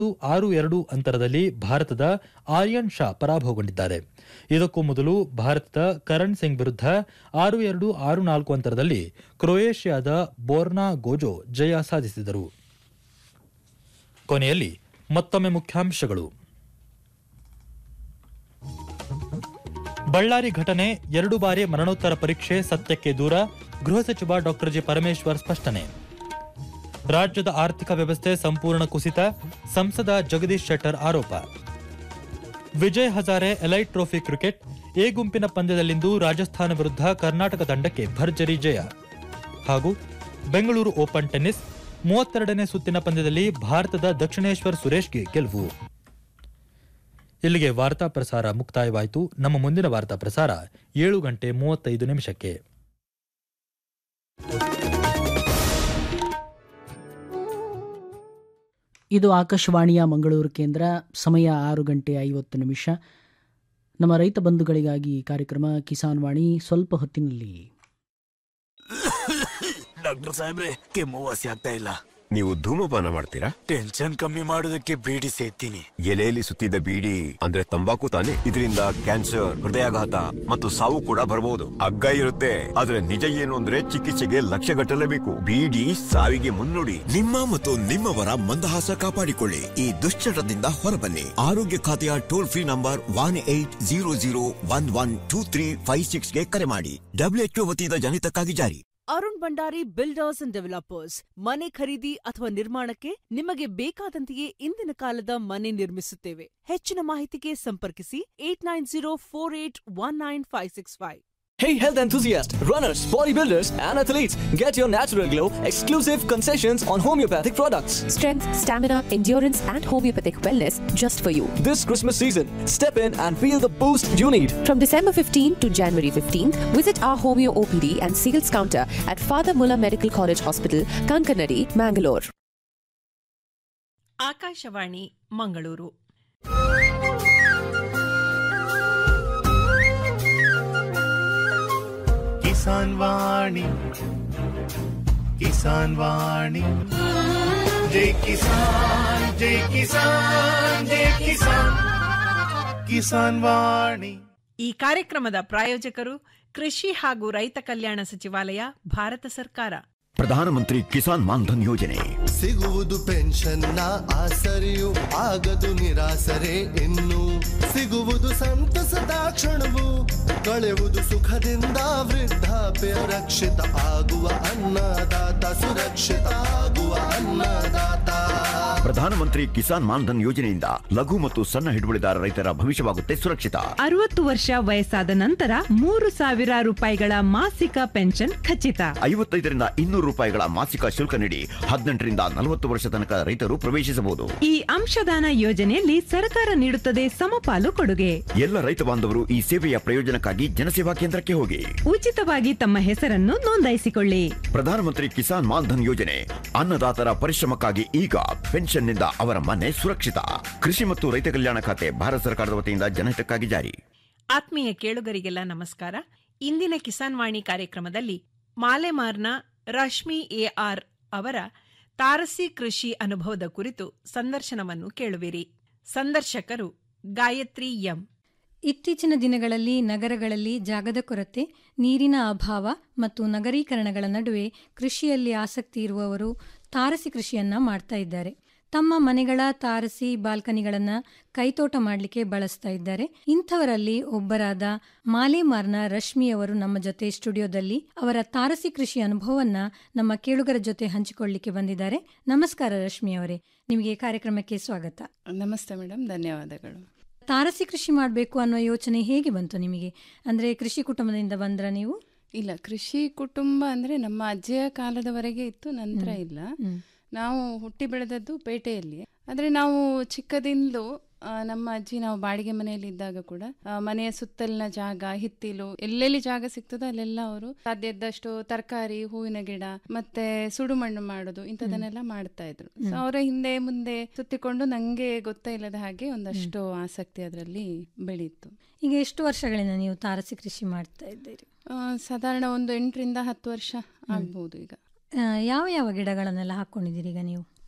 ಆರು ಎರಡು ಅಂತರದಲ್ಲಿ ಭಾರತದ ಆರ್ಯನ್ ಶಾ ಪರಾಭವಗೊಂಡಿದ್ದಾರೆ ಇದಕ್ಕೂ ಮೊದಲು ಭಾರತದ ಕರಣ್ ಸಿಂಗ್ ವಿರುದ್ಧ ಆರು ಎರಡು ಆರು ನಾಲ್ಕು ಅಂತರದಲ್ಲಿ ಕ್ರೊಯೇಷಿಯಾದ ಬೋರ್ನಾ ಗೋಜೋ ಜಯ ಸಾಧಿಸಿದರು ಕೊನೆಯಲ್ಲಿ ಮತ್ತೊಮ್ಮೆ ಮುಖ್ಯಾಂಶಗಳು ಬಳ್ಳಾರಿ ಘಟನೆ ಎರಡು ಬಾರಿ ಮರಣೋತ್ತರ ಪರೀಕ್ಷೆ ಸತ್ಯಕ್ಕೆ ದೂರ ಗೃಹ ಸಚಿವ ಡಾಕ್ಟರ್ ಜಿ ಪರಮೇಶ್ವರ್ ಸ್ಪಷ್ಟನೆ ರಾಜ್ಯದ ಆರ್ಥಿಕ ವ್ಯವಸ್ಥೆ ಸಂಪೂರ್ಣ ಕುಸಿತ ಸಂಸದ ಜಗದೀಶ್ ಶೆಟ್ಟರ್ ಆರೋಪ Vijay Hazare elite trophy cricket A ಗುಂಪಿನ ಪಂದ್ಯದಲ್ಲಿಂದು ರಾಜಸ್ಥಾನ ವಿರುದ್ಧ ಕರ್ನಾಟಕ ತಂಡಕ್ಕೆ ಭರ್ಜರಿ ಜಯ ಹಾಗೂ ಬೆಂಗಳೂರು ಓಪನ್ ಟೆನ್ನಿಸ್ ಮೂವತ್ತೆರಡನೇ ಸುತ್ತಿನ ಪಂದ್ಯದಲ್ಲಿ ಭಾರತದ ದಕ್ಷಿಣೇಶ್ವರ್ ಸುರೇಶ್ಗೆ ಗೆಲುವು ಇಲ್ಲಿಗೆ ವಾರ್ತಾ ಪ್ರಸಾರ ಮುಕ್ತಾಯವಾಯಿತು ನಮ್ಮ ಮುಂದಿನ ವಾರ್ತಾ ಪ್ರಸಾರ ಏಳು ಗಂಟೆ ಮೂವತ್ತೈದು ನಿಮಿಷಕ್ಕೆ ಇದು ಆಕಾಶವಾಣಿಯ ಮಂಗಳೂರು ಕೇಂದ್ರ ಸಮಯ ಆರು ಗಂಟೆ ಐವತ್ತು ನಿಮಿಷ ನಮ್ಮ ರೈತ ಬಂಧುಗಳಿಗಾಗಿ ಈ ಕಾರ್ಯಕ್ರಮ ಕಿಸಾನ್ ವಾಣಿ ಸ್ವಲ್ಪ ಹೊತ್ತಿನಲ್ಲಿ ಡಾಕ್ಟರ್ ಸಾಹೇಬ್ರೆ ಕೆಮ್ಮು ವಾಸಿ ಆಗ್ತಾ ಇಲ್ಲ ನೀವು ಧೂಮಪಾನ ಮಾಡ್ತೀರಾ ಟೆನ್ಷನ್ ಕಮ್ಮಿ ಮಾಡೋದಕ್ಕೆ ಬೀಡಿ ಸೇತೀನಿ ಎಲೆಯಲ್ಲಿ ಸುತ್ತಿದ್ದ ಬೀಡಿ ಅಂದ್ರೆ ತಂಬಾಕು ತಾನೆ ಇದರಿಂದ ಕ್ಯಾನ್ಸರ್ ಹೃದಯಾಘಾತ ಮತ್ತು ಸಾವು ಕೂಡ ಬರಬಹುದು ಅಗ್ಗ ಇರುತ್ತೆ ಆದ್ರೆ ನಿಜ ಏನು ಅಂದ್ರೆ ಚಿಕಿತ್ಸೆಗೆ ಲಕ್ಷ ಗಟ್ಟಲೇಬೇಕು ಬೀಡಿ ಸಾವಿಗೆ ಮುನ್ನುಡಿ ನಿಮ್ಮ ಮತ್ತು ನಿಮ್ಮವರ ಮಂದಹಾಸ ಕಾಪಾಡಿಕೊಳ್ಳಿ ಈ ದುಶ್ಚಟದಿಂದ ಹೊರಬನ್ನಿ ಆರೋಗ್ಯ ಖಾತೆಯ toll free number one eight zero zero one one two three five ಸಿಕ್ಸ್ಗೆ ಕರೆ ಮಾಡಿ ಡಬ್ಲ್ಯೂಎಚ್ಒ ವತಿಯಿಂದ ಜನಿತಕ್ಕಾಗಿ ಜಾರಿ Arun Bhandari builders and developers ಮನೆ ಖರೀದಿ ಅಥವಾ ನಿರ್ಮಾಣಕ್ಕೆ ನಿಮಗೆ ಬೇಕಾದಂತೆಯೇ ಇಂದಿನ ಕಾಲದ ಮನೆ ನಿರ್ಮಿಸುತ್ತೇವೆ ಹೆಚ್ಚಿನ ಮಾಹಿತಿಗೆ ಸಂಪರ್ಕಿಸಿ eight nine zero four eight one nine five six five Hey health enthusiasts, runners, bodybuilders, and athletes, get your natural glow exclusive concessions on homeopathic products. Strength, stamina, endurance, and homeopathic wellness just for you. This Christmas season, step in and feel the boost you need. From December 15 to January 15th, visit our Homeo OPD and sales counter at Father Mulla Medical College Hospital, Kankanadi, Mangalore. Akashvani Mangaluru Kisan Vani Kisan Vani ಜೈ ಕಿಸಾನ್ ಜೈ ಕಿಸಾನ್ ಜೈ ಕಿಸಾನ್ ಕಿಸಾನ್ ವಾಣಿ ಈ ಕಾರ್ಯಕ್ರಮದ ಪ್ರಾಯೋಜಕರು ಕೃಷಿ ಹಾಗೂ ರೈತ ಕಲ್ಯಾಣ ಸಚಿವಾಲಯ ಭಾರತ ಸರ್ಕಾರ ಪ್ರಧಾನಮಂತ್ರಿ ಕಿಸಾನ್ ಮಾನ್ಧನ್ ಯೋಜನೆ ಸಿಗುವುದು ಪೆನ್ಷನ್ನ ಆಸರೆಯು ಆಗದು ನಿರಾಸರೆ ಇನ್ನು ಸಿಗುವುದು ಸಂತಸದ ಕ್ಷಣವು ಕಳೆಯುವುದು ಸುಖದಿಂದ ವೃದ್ಧಾಪ್ಯ ರಕ್ಷಿತ ಆಗುವ ಅನ್ನದಾತ ಸುರಕ್ಷಿತ ಆಗುವ ಅನ್ನದಾತ ಪ್ರಧಾನಮಂತ್ರಿ ಕಿಸಾನ್ ಮಾನ್ಧನ್ ಯೋಜನೆಯಿಂದ ಲಘು ಮತ್ತು ಸಣ್ಣ ಹಿಡುವಳಿದಾರ ರೈತರ ಭವಿಷ್ಯವಾಗುತ್ತೆ ಸುರಕ್ಷಿತ ಅರವತ್ತು ವರ್ಷ ವಯಸ್ಸಾದ ನಂತರ ಮೂರು ಸಾವಿರ ರೂಪಾಯಿಗಳ ಮಾಸಿಕ ಪೆನ್ಷನ್ ಖಚಿತ ಐವತ್ತೈದರಿಂದ ಇನ್ನೂರು ರೂಪಾಯಿಗಳ ಮಾಸಿಕ ಶುಲ್ಕ ನೀಡಿ ಹದಿನೆಂಟರಿಂದ ನಲವತ್ತು ವರ್ಷ ತನಕ ರೈತರು ಪ್ರವೇಶಿಸಬಹುದು ಈ ಅಂಶದಾನ ಯೋಜನೆಯಲ್ಲಿ ಸರ್ಕಾರ ನೀಡುತ್ತದೆ ಸಮಪಾಲು ಕೊಡುಗೆ ಎಲ್ಲ ರೈತ ಬಾಂಧವರು ಈ ಸೇವೆಯ ಪ್ರಯೋಜನಕ್ಕಾಗಿ ಜನಸೇವಾ ಕೇಂದ್ರಕ್ಕೆ ಹೋಗಿ ಉಚಿತವಾಗಿ ತಮ್ಮ ಹೆಸರನ್ನು ನೋಂದಾಯಿಸಿಕೊಳ್ಳಿ ಪ್ರಧಾನಮಂತ್ರಿ ಕಿಸಾನ್ ಮಾನ್ಧನ್ ಯೋಜನೆ ಅನ್ನದಾತರ ಪರಿಶ್ರಮಕ್ಕಾಗಿ ಈಗ ಪೆನ್ಷನ್ನಿಂದ ಅವರ ಮನೆ ಸುರಕ್ಷಿತ ಕೃಷಿ ಮತ್ತು ರೈತ ಕಲ್ಯಾಣ ಖಾತೆ ಭಾರತ ಸರ್ಕಾರದ ವತಿಯಿಂದ ಜನಹಿತಕ್ಕಾಗಿ ಜಾರಿ ಆತ್ಮೀಯ ಕೇಳುಗರಿಗೆಲ್ಲ ನಮಸ್ಕಾರ ಇಂದಿನ ಕಿಸಾನ್ ವಾಣಿ ಕಾರ್ಯಕ್ರಮದಲ್ಲಿ ಮಾಲೆಮಾರ್ನ ರಶ್ಮಿ ಎಆರ್ ಅವರ ತಾರಸಿ ಕೃಷಿ ಅನುಭವದ ಕುರಿತು ಸಂದರ್ಶನವನ್ನು ಕೇಳುವಿರಿ ಸಂದರ್ಶಕರು ಗಾಯತ್ರಿ ಎಂ ಇತ್ತೀಚಿನ ದಿನಗಳಲ್ಲಿ ನಗರಗಳಲ್ಲಿ ಜಾಗದ ಕೊರತೆ ನೀರಿನ ಅಭಾವ ಮತ್ತು ನಗರೀಕರಣಗಳ ನಡುವೆ ಕೃಷಿಯಲ್ಲಿ ಆಸಕ್ತಿ ಇರುವವರು ತಾರಸಿ ಕೃಷಿಯನ್ನ ಮಾಡ್ತಾ ಇದ್ದಾರೆ ತಮ್ಮ ಮನೆಗಳ ತಾರಸಿ ಬಾಲ್ಕನಿಗಳನ್ನ ಕೈತೋಟ ಮಾಡಲಿಕ್ಕೆ ಬಳಸ್ತಾ ಇದ್ದಾರೆ ಇಂಥವರಲ್ಲಿ ಒಬ್ಬರಾದ ಮಾಲೇಮಾರ್ನ ರಶ್ಮಿಯವರು ನಮ್ಮ ಜೊತೆ ಸ್ಟುಡಿಯೋದಲ್ಲಿ ಅವರ ತಾರಸಿ ಕೃಷಿ ಅನುಭವವನ್ನ ನಮ್ಮ ಕೇಳುಗರ ಜೊತೆ ಹಂಚಿಕೊಳ್ಳಿಕ್ಕೆ ಬಂದಿದ್ದಾರೆ ನಮಸ್ಕಾರ ರಶ್ಮಿ ಅವರೇ ನಿಮಗೆ ಕಾರ್ಯಕ್ರಮಕ್ಕೆ ಸ್ವಾಗತ ನಮಸ್ತೆ ಮೇಡಮ್ ಧನ್ಯವಾದಗಳು ತಾರಸಿ ಕೃಷಿ ಮಾಡಬೇಕು ಅನ್ನೋ ಯೋಚನೆ ಹೇಗೆ ಬಂತು ನಿಮಗೆ ಅಂದ್ರೆ ಕೃಷಿ ಕುಟುಂಬದಿಂದ ಬಂದ್ರ ನೀವು ಇಲ್ಲ ಕೃಷಿ ಕುಟುಂಬ ಅಂದ್ರೆ ನಮ್ಮ ಅಜ್ಜಿಯ ಕಾಲದವರೆಗೆ ಇತ್ತು ನಂತರ ಇಲ್ಲ ನಾವು ಹುಟ್ಟಿ ಬೆಳೆದದ್ದು ಪೇಟೆಯಲ್ಲಿ ಆದ್ರೆ ನಾವು ಚಿಕ್ಕದಿಂದಲೂ ಆ, ನಮ್ಮ ಅಜ್ಜಿ ನಾವು ಬಾಡಿಗೆ ಮನೆಯಲ್ಲಿ ಇದ್ದಾಗ ಕೂಡ ಆ, ಮನೆಯ ಸುತ್ತಲಿನ ಜಾಗ ಹಿತ್ತಿಲು ಎಲ್ಲೆಲ್ಲಿ ಜಾಗ ಸಿಗ್ತದೋ ಅಲ್ಲೆಲ್ಲ ಅವರು ಸಾಧ್ಯ ಇದ್ದಷ್ಟು ತರಕಾರಿ ಹೂವಿನ ಗಿಡ ಮತ್ತೆ ಸುಡುಮಣ್ಣು ಮಾಡೋದು ಇಂಥದನ್ನೆಲ್ಲ ಮಾಡ್ತಾ ಇದ್ರು ಸೊ ಅವರ ಹಿಂದೆ ಮುಂದೆ ಸುತ್ತಿಕೊಂಡು ನಂಗೆ ಗೊತ್ತೇ ಇಲ್ಲದ ಹಾಗೆ ಒಂದಷ್ಟು ಆಸಕ್ತಿ ಅದರಲ್ಲಿ ಬೆಳೀತು ಈಗ ಎಷ್ಟು ವರ್ಷಗಳಿಂದ ನೀವು ತಾರಸಿ ಕೃಷಿ ಮಾಡ್ತಾ ಇದ್ದೀರಿ ಆ, ಸಾಧಾರಣ ಒಂದು ಎಂಟರಿಂದ ಹತ್ತು ವರ್ಷ ಆಗ್ಬಹುದು ಈಗ ಆ, ಯಾವ ಯಾವ ಗಿಡಗಳನ್ನೆಲ್ಲ ಹಾಕೊಂಡಿದ್ದೀರಿ ಈಗ ನೀವು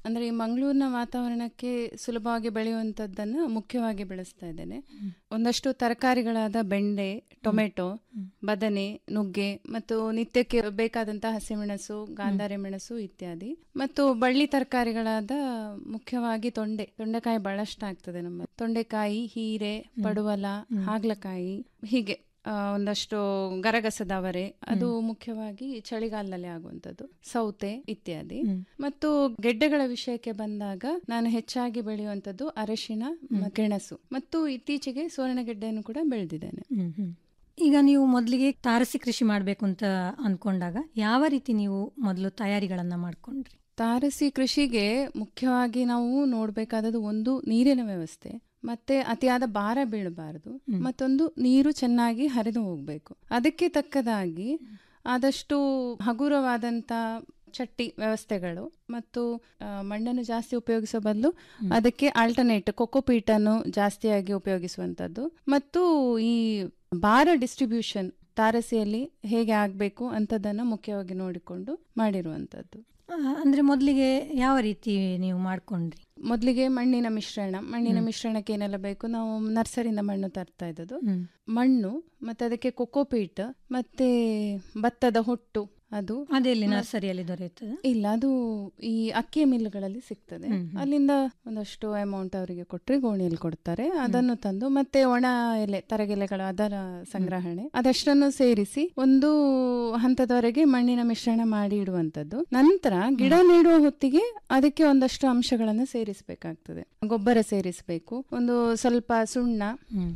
ಅಂದ್ರೆ ಈ ಮಂಗಳೂರಿನ ವಾತಾವರಣಕ್ಕೆ ಸುಲಭವಾಗಿ ಬೆಳೆಯುವಂಥದ್ದನ್ನು ಮುಖ್ಯವಾಗಿ ಬೆಳೆಸ್ತಾ ಇದ್ದೇನೆ ಒಂದಷ್ಟು ತರಕಾರಿಗಳಾದ ಬೆಂಡೆ ಟೊಮೆಟೊ ಬದನೆ ನುಗ್ಗೆ ಮತ್ತು ನಿತ್ಯಕ್ಕೆ ಬೇಕಾದಂತಹ ಹಸಿಮೆಣಸು ಗಾಂಧಾರಿ ಮೆಣಸು ಇತ್ಯಾದಿ ಮತ್ತು ಬಳ್ಳಿ ತರಕಾರಿಗಳಾದ ಮುಖ್ಯವಾಗಿ ತೊಂಡೆ ತೊಂಡೆಕಾಯಿ ಬಹಳಷ್ಟು ಆಗ್ತದೆ ನಮ್ಮ ತೊಂಡೆಕಾಯಿ ಹೀರೆ ಪಡುವಲ ಹಾಗಲಕಾಯಿ ಹೀಗೆ ಆ, ಒಂದಷ್ಟು ಗರಗಸದವರೆ ಅದು ಮುಖ್ಯವಾಗಿ ಚಳಿಗಾಲದಲ್ಲಿ ಆಗುವಂಥದ್ದು ಸೌತೆ ಇತ್ಯಾದಿ ಮತ್ತು ಗೆಡ್ಡೆಗಳ ವಿಷಯಕ್ಕೆ ಬಂದಾಗ ನಾನು ಹೆಚ್ಚಾಗಿ ಬೆಳೆಯುವಂಥದ್ದು ಅರಶಿನ ಮ- ಗೆಣಸು ಮತ್ತು ಇತ್ತೀಚೆಗೆ ಸುವರ್ಣಗೆಡ್ಡೆಯನ್ನು ಕೂಡ ಬೆಳೆದಿದ್ದೇನೆ ಹ್ಮ್, ಹ್ಮ್. ಈಗ ನೀವು ಮೊದಲಿಗೆ ತಾರಸಿ ಕೃಷಿ ಮಾಡಬೇಕು ಅಂತ ಅನ್ಕೊಂಡಾಗ ಯಾವ ರೀತಿ ನೀವು ಮೊದಲು ತಯಾರಿಗಳನ್ನ ಮಾಡ್ಕೊಂಡ್ರಿ ತಾರಸಿ ಕೃಷಿಗೆ ಮುಖ್ಯವಾಗಿ ನಾವು ನೋಡಬೇಕಾದದ್ದು ಒಂದು ನೀರಿನ ವ್ಯವಸ್ಥೆ ಮತ್ತೆ ಅತಿಯಾದ ಭಾರ ಬೀಳಬಾರದು ಮತ್ತೊಂದು ನೀರು ಚೆನ್ನಾಗಿ ಹರಿದು ಹೋಗಬೇಕು ಅದಕ್ಕೆ ತಕ್ಕದಾಗಿ ಆದಷ್ಟು ಹಗುರವಾದಂಥ ಚಟ್ಟಿ ವ್ಯವಸ್ಥೆಗಳು ಮತ್ತು ಆ, ಮಣ್ಣನ್ನು ಜಾಸ್ತಿ ಉಪಯೋಗಿಸೋ ಬದಲು ಅದಕ್ಕೆ ಆಲ್ಟರ್ನೇಟ್ ಕೊಕೋಪೀಟನ್ನು ಜಾಸ್ತಿಯಾಗಿ ಉಪಯೋಗಿಸುವಂಥದ್ದು ಮತ್ತು ಈ ಭಾರ ಡಿಸ್ಟ್ರಿಬ್ಯೂಷನ್ ತಾರಸಿಯಲ್ಲಿ ಹೇಗೆ ಆಗಬೇಕು ಅಂಥದ್ದನ್ನು ಮುಖ್ಯವಾಗಿ ನೋಡಿಕೊಂಡು ಮಾಡಿರುವಂಥದ್ದು ಆ, ಅಂದ್ರೆ ಮೊದಲಿಗೆ ಯಾವ ರೀತಿ ನೀವು ಮಾಡ್ಕೊಂಡ್ರಿ ಮೊದಲಿಗೆ ಮಣ್ಣಿನ ಮಿಶ್ರಣ ಮಣ್ಣಿನ ಮಿಶ್ರಣಕ್ಕೆ ಏನೆಲ್ಲ ಬೇಕು ನಾವು ನರ್ಸರಿಯಿಂದ ಮಣ್ಣು ತರ್ತಾ ಇದ್ದದ್ದು ಹ್ಮ್. ಮಣ್ಣು ಮತ್ತೆ ಅದಕ್ಕೆ ಕೊಕೋಪೀಟ್ ಮತ್ತೆ ಭತ್ತದ ಹೊಟ್ಟು ಅದು ಅದೆಲ್ಲಿ ಮತ್- ನರ್ಸರಿಯಲ್ಲಿ ದೊರೆಯುತ್ತದೆ ಇಲ್ಲ ಅದು ಈ ಅಕ್ಕಿ ಮಿಲ್ಗಳಲ್ಲಿ ಸಿಗ್ತದೆ ಹ್ಮ್, ಹ್ಮ್. ಅಲ್ಲಿಂದ ಒಂದಷ್ಟು ಅಮೌಂಟ್ ಅವರಿಗೆ ಕೊಟ್ಟರೆ ಗೋಣಿಯಲ್ಲಿ ಕೊಡ್ತಾರೆ ಅದನ್ನು ತಂದು ಮತ್ತೆ ಒಣ ಎಲೆ ತರಗೆಲೆಗಳು ಅದರ ಸಂಗ್ರಹಣೆ ಅದಷ್ಟನ್ನು ಸೇರಿಸಿ ಒಂದು ಹಂತದವರೆಗೆ ಮಣ್ಣಿನ ಮಿಶ್ರಣ ಮಾಡಿ ಇಡುವಂತದ್ದು ನಂತರ ಗಿಡ ನೆಡುವ ಹೊತ್ತಿಗೆ ಅದಕ್ಕೆ ಒಂದಷ್ಟು ಅಂಶಗಳನ್ನು ಸೇರಿಸಬೇಕಾಗ್ತದೆ ಗೊಬ್ಬರ ಸೇರಿಸಬೇಕು ಒಂದು ಸ್ವಲ್ಪ ಸುಣ್ಣ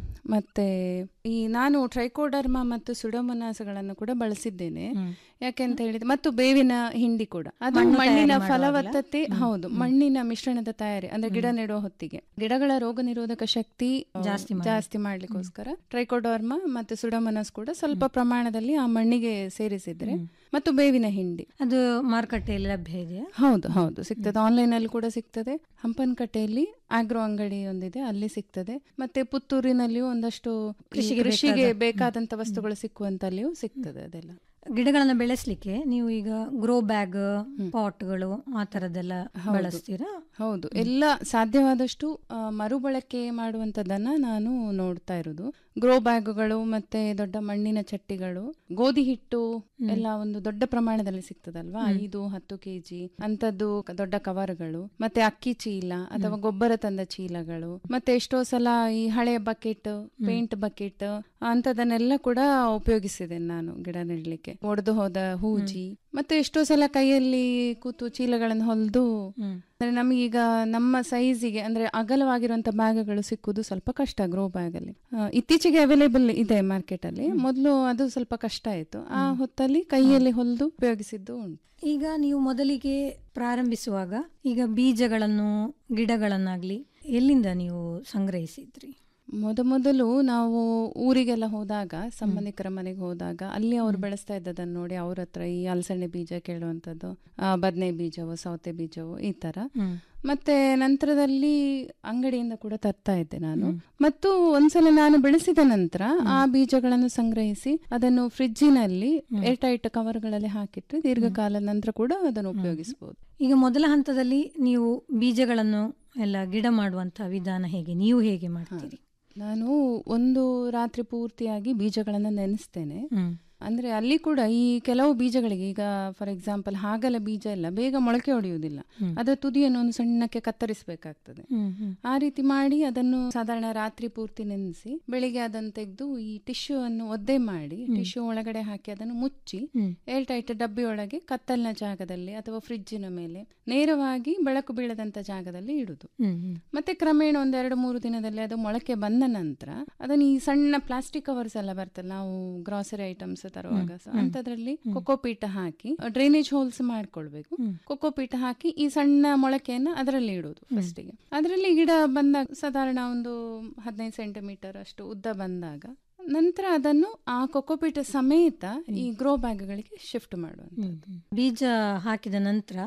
ಮತ್ತೆ ಈ ನಾನು ಟ್ರೈಕೋಡರ್ಮಾ ಮತ್ತು ಸುಡೋಮೊನಾಸ್ಗಳನ್ನು ಕೂಡ ಬಳಸಿದ್ದೇನೆ ಯಾಕೆಂತ ಹೇಳಿದ್ರೆ ಮತ್ತು ಬೇವಿನ ಹಿಂಡಿ ಕೂಡ ಅದು ಮಣ್ಣು ಮಣ್ಣಿನ ತಯಾರಿ ಮಾಡುವಾಗಲಾ? ಫಲವತ್ತತೆ ಹೌದು ಮಣ್ಣಿನ ಮಿಶ್ರಣದ ತಯಾರಿ ಅಂದ್ರೆ ಗಿಡ ನೆಡುವ ಹೊತ್ತಿಗೆ ಗಿಡಗಳ ರೋಗ ನಿರೋಧಕ ಶಕ್ತಿ ಆ, ಜಾಸ್ತಿ ಮಾಡ್ಲಿಕ್ಕೆ. ಜಾಸ್ತಿ ಮಾಡ್ಲಿಕ್ಕೋಸ್ಕರ ಟ್ರೈಕೋಡರ್ಮಾ ಮತ್ತು ಸುಡೋಮೊನಾಸ್ ಕೂಡ ಸ್ವಲ್ಪ ಪ್ರಮಾಣದಲ್ಲಿ ಆ ಮಣ್ಣಿಗೆ ಸೇರಿಸಿದ್ರೆ ಮತ್ತು ಬೇವಿನ ಹಿಂಡಿ ಅದು ಮಾರುಕಟ್ಟೆಯಲ್ಲಿ ಲಭ್ಯ ಇದೆಯಾ ಹೌದು ಹೌದು ಸಿಗ್ತದೆ ಆನ್ಲೈನ್ ಅಲ್ಲಿ ಕೂಡ ಸಿಗ್ತದೆ ಹಂಪನಕಟ್ಟೆಯಲ್ಲಿ ಆಗ್ರೋ ಅಂಗಡಿ ಒಂದಿದೆ ಅಲ್ಲಿ ಸಿಗ್ತದೆ ಮತ್ತೆ ಪುತ್ತೂರಿನಲ್ಲಿಯೂ ಒಂದಷ್ಟು ಈ ಕೃಷಿಗೆ ಕೃಷಿಗೆ ಬೇಕಾದ- ಬೇಕಾದಂತ ವಸ್ತುಗಳು ಸಿಕ್ಕುವಂತಲ್ಲಿಯೂ ಸಿಗ್ತದೆ ಅದೆಲ್ಲ ಗಿಡಗಳನ್ನ ಬೆಳೆಸ್ಲಿಕ್ಕೆ ನೀವು ಈಗ ಗ್ರೋ ಬ್ಯಾಗ್ ಪಾಟ್ಗಳು ಆ ತರದೆಲ್ಲ ಹೌದು. ಬಳಸ್ತೀರಾ ಹೌದು ಎಲ್ಲ ಸಾಧ್ಯವಾದಷ್ಟು ಆ, ಮರುಬಳಕೆ ಮಾಡುವಂತದನ್ನ ನಾನು ನೋಡ್ತಾ ಇರೋದು ಗ್ರೋ ಬ್ಯಾಗುಗಳು ಮತ್ತೆ ದೊಡ್ಡ ಮಣ್ಣಿನ ಚಟ್ಟಿಗಳು ಗೋಧಿ ಹಿಟ್ಟು ಎಲ್ಲ ಒಂದು ದೊಡ್ಡ ಪ್ರಮಾಣದಲ್ಲಿ ಸಿಗ್ತದಲ್ವಾ ಐದು ಹತ್ತು ಕೆಜಿ ಅಂತದ್ದು ಕ- ದೊಡ್ಡ ಕವರ್ಗಳು ಮತ್ತೆ ಅಕ್ಕಿ ಚೀಲ ಅಥವಾ ಗೊಬ್ಬರ ತಂದ ಚೀಲಗಳು ಮತ್ತೆ ಎಷ್ಟೋ ಸಲ ಈ ಹಳೆ ಬಕೆಟ್ ಪೇಂಟ್ ಬಕೆಟ್ ಅಂತದನ್ನೆಲ್ಲ ಕೂಡ ಉಪಯೋಗಿಸಿದ್ದೇನೆ ನಾನು ಗಿಡ ನೆಡ್ಲಿಕ್ಕೆ ಒಡೆದು ಹೋದ ಹೂಜಿ ಮತ್ತೆ ಎಷ್ಟೋ ಸಲ ಕೈಯಲ್ಲಿ ಕೂತು ಚೀಲಗಳನ್ನು ಹೊಲಿದು ಅಂದ್ರೆ ನಮಗೀಗ ನಮ್ಮ ಸೈಜಿಗೆ ಅಂದ್ರೆ ಅಗಲವಾಗಿರುವಂತ ಬ್ಯಾಗ್ಗಳು ಸಿಕ್ಕುದು ಸ್ವಲ್ಪ ಕಷ್ಟ ಗ್ರೋ ಬ್ಯಾಗ್ ಅಲ್ಲಿ ಆ, ಇತ್ತೀಚೆಗೆ ಅವೈಲೇಬಲ್ ಇದೆ ಮಾರ್ಕೆಟ್ ಅಲ್ಲಿ ಮೊದಲು ಅದು ಸ್ವಲ್ಪ ಕಷ್ಟ ಆಯ್ತು ಆ ಹೊತ್ತಲ್ಲಿ ಕೈಯಲ್ಲಿ ಹೊಲಿದು ಉಪಯೋಗಿಸಿದ್ದು ಉಂಟು ಈಗ ನೀವು ಮೊದಲಿಗೆ ಪ್ರಾರಂಭಿಸುವಾಗ ಈಗ ಬೀಜಗಳನ್ನು ಗಿಡಗಳನ್ನಾಗ್ಲಿ ಎಲ್ಲಿಂದ ನೀವು ಸಂಗ್ರಹಿಸಿದ್ರಿ ಮೊದಮೊದಲು ನಾವು ಊರಿಗೆಲ್ಲ ಹೋದಾಗ ಸಂಬಂಧಿಕರ ಮನೆಗೆ ಹೋದಾಗ ಅಲ್ಲಿ ಅವ್ರು ಬೆಳೆಸ್ತಾ ಇದ್ದದನ್ನು ನೋಡಿ ಅವ್ರ ಹತ್ರ ಈ ಅಲಸಂಡೆ ಬೀಜ ಕೇಳುವಂಥದ್ದು ಬದನೆ ಬೀಜವು ಸೌತೆ ಬೀಜವು ಈ ತರ ಮತ್ತೆ ನಂತರದಲ್ಲಿ ಅಂಗಡಿಯಿಂದ ಕೂಡ ತರ್ತಾ ಇದ್ದೆ ನಾನು ಮತ್ತು ಒಂದ್ಸಲ ನಾನು ಬೆಳೆಸಿದ ನಂತರ ಆ ಬೀಜಗಳನ್ನು ಸಂಗ್ರಹಿಸಿ ಅದನ್ನು ಫ್ರಿಜ್ಜಿನಲ್ಲಿ ಏರ್ ಟೈಟ್ ಕವರ್ಗಳಲ್ಲಿ ಹಾಕಿಟ್ರೆ ದೀರ್ಘಕಾಲದ ನಂತರ ಕೂಡ ಅದನ್ನು ಉಪಯೋಗಿಸಬಹುದು ಈಗ ಮೊದಲ ಹಂತದಲ್ಲಿ ನೀವು ಬೀಜಗಳನ್ನು ಎಲ್ಲ ಗಿಡ ಮಾಡುವಂತ ವಿಧಾನ ಹೇಗೆ ನೀವು ಹೇಗೆ ಮಾಡ್ತೀರಿ ನಾನು ಒಂದು ರಾತ್ರಿ ಪೂರ್ತಿಯಾಗಿ ಬೀಜಗಳನ್ನು ನೆನೆಸ್ತೇನೆ ಅಂದ್ರೆ ಅಲ್ಲಿ ಕೂಡ ಈ ಕೆಲವು ಬೀಜಗಳಿಗೆ ಈಗ ಫಾರ್ ಎಕ್ಸಾಂಪಲ್ ಹಾಗಲ ಬೀಜ ಎಲ್ಲ ಬೇಗ ಮೊಳಕೆ ಹೊಡೆಯುವುದಿಲ್ಲ ಅದರ ತುದಿಯನ್ನು ಒಂದು ಸಣ್ಣಕ್ಕೆ ಕತ್ತರಿಸಬೇಕಾಗ್ತದೆ ಆ ರೀತಿ ಮಾಡಿ ಅದನ್ನು ಸಾಧಾರಣ ರಾತ್ರಿ ಪೂರ್ತಿ ನೆನೆಸಿ ಬೆಳಿಗ್ಗೆ ಅದನ್ನು ತೆಗೆದು ಈ ಟಿಶ್ಯೂ ಅನ್ನು ಒದ್ದೆ ಮಾಡಿ ಟಿಶ್ಯೂ ಒಳಗಡೆ ಹಾಕಿ ಅದನ್ನು ಮುಚ್ಚಿ ಏರ್ ಟೈಟ್ ಡಬ್ಬಿ ಒಳಗೆ ಕತ್ತಲಿನ ಜಾಗದಲ್ಲಿ ಅಥವಾ ಫ್ರಿಜ್ಜಿನ ಮೇಲೆ ನೇರವಾಗಿ ಬೆಳಕು ಬೀಳದಂತ ಜಾಗದಲ್ಲಿ ಇಡುದು ಮತ್ತೆ ಕ್ರಮೇಣ ಒಂದ್ ಎರಡು ಮೂರು ದಿನದಲ್ಲಿ ಅದು ಮೊಳಕೆ ಬಂದ ನಂತರ ಅದನ್ನ ಈ ಸಣ್ಣ ಪ್ಲಾಸ್ಟಿಕ್ ಕವರ್ಸ್ ಎಲ್ಲ ಬರ್ತಲ್ಲ ನಾವು ಗ್ರಾಸರಿ ಐಟಮ್ಸ್ ತರುವಾಗ ಸೊ ಅಂತದ್ರಲ್ಲಿ ಕೊಕೋಪೀಟ ಹಾಕಿ ಡ್ರೈನೇಜ್ ಹೋಲ್ಸ್ ಮಾಡ್ಕೊಳ್ಬೇಕು ಕೊಕೋಪೀಟ ಹಾಕಿ ಈ ಸಣ್ಣ ಮೊಳಕೆಯನ್ನ ಅದರಲ್ಲಿ ಇಡುದು ಫಸ್ಟಿಗೆ ಅದರಲ್ಲಿ ಗಿಡ ಬಂದಾಗ ಸಾಧಾರಣ ಒಂದು ಹದಿನೈದು ಸೆಂಟಿಮೀಟರ್ ಅಷ್ಟು ಉದ್ದ ಬಂದಾಗ ನಂತರ ಅದನ್ನು ಆ ಕೊಕೋಪೀಟ ಸಮೇತ ಈ ಗ್ರೋ ಬ್ಯಾಗ್ಗಳಿಗೆ ಶಿಫ್ಟ್ ಮಾಡುವಂತ ಬೀಜ ಹಾಕಿದ ನಂತರ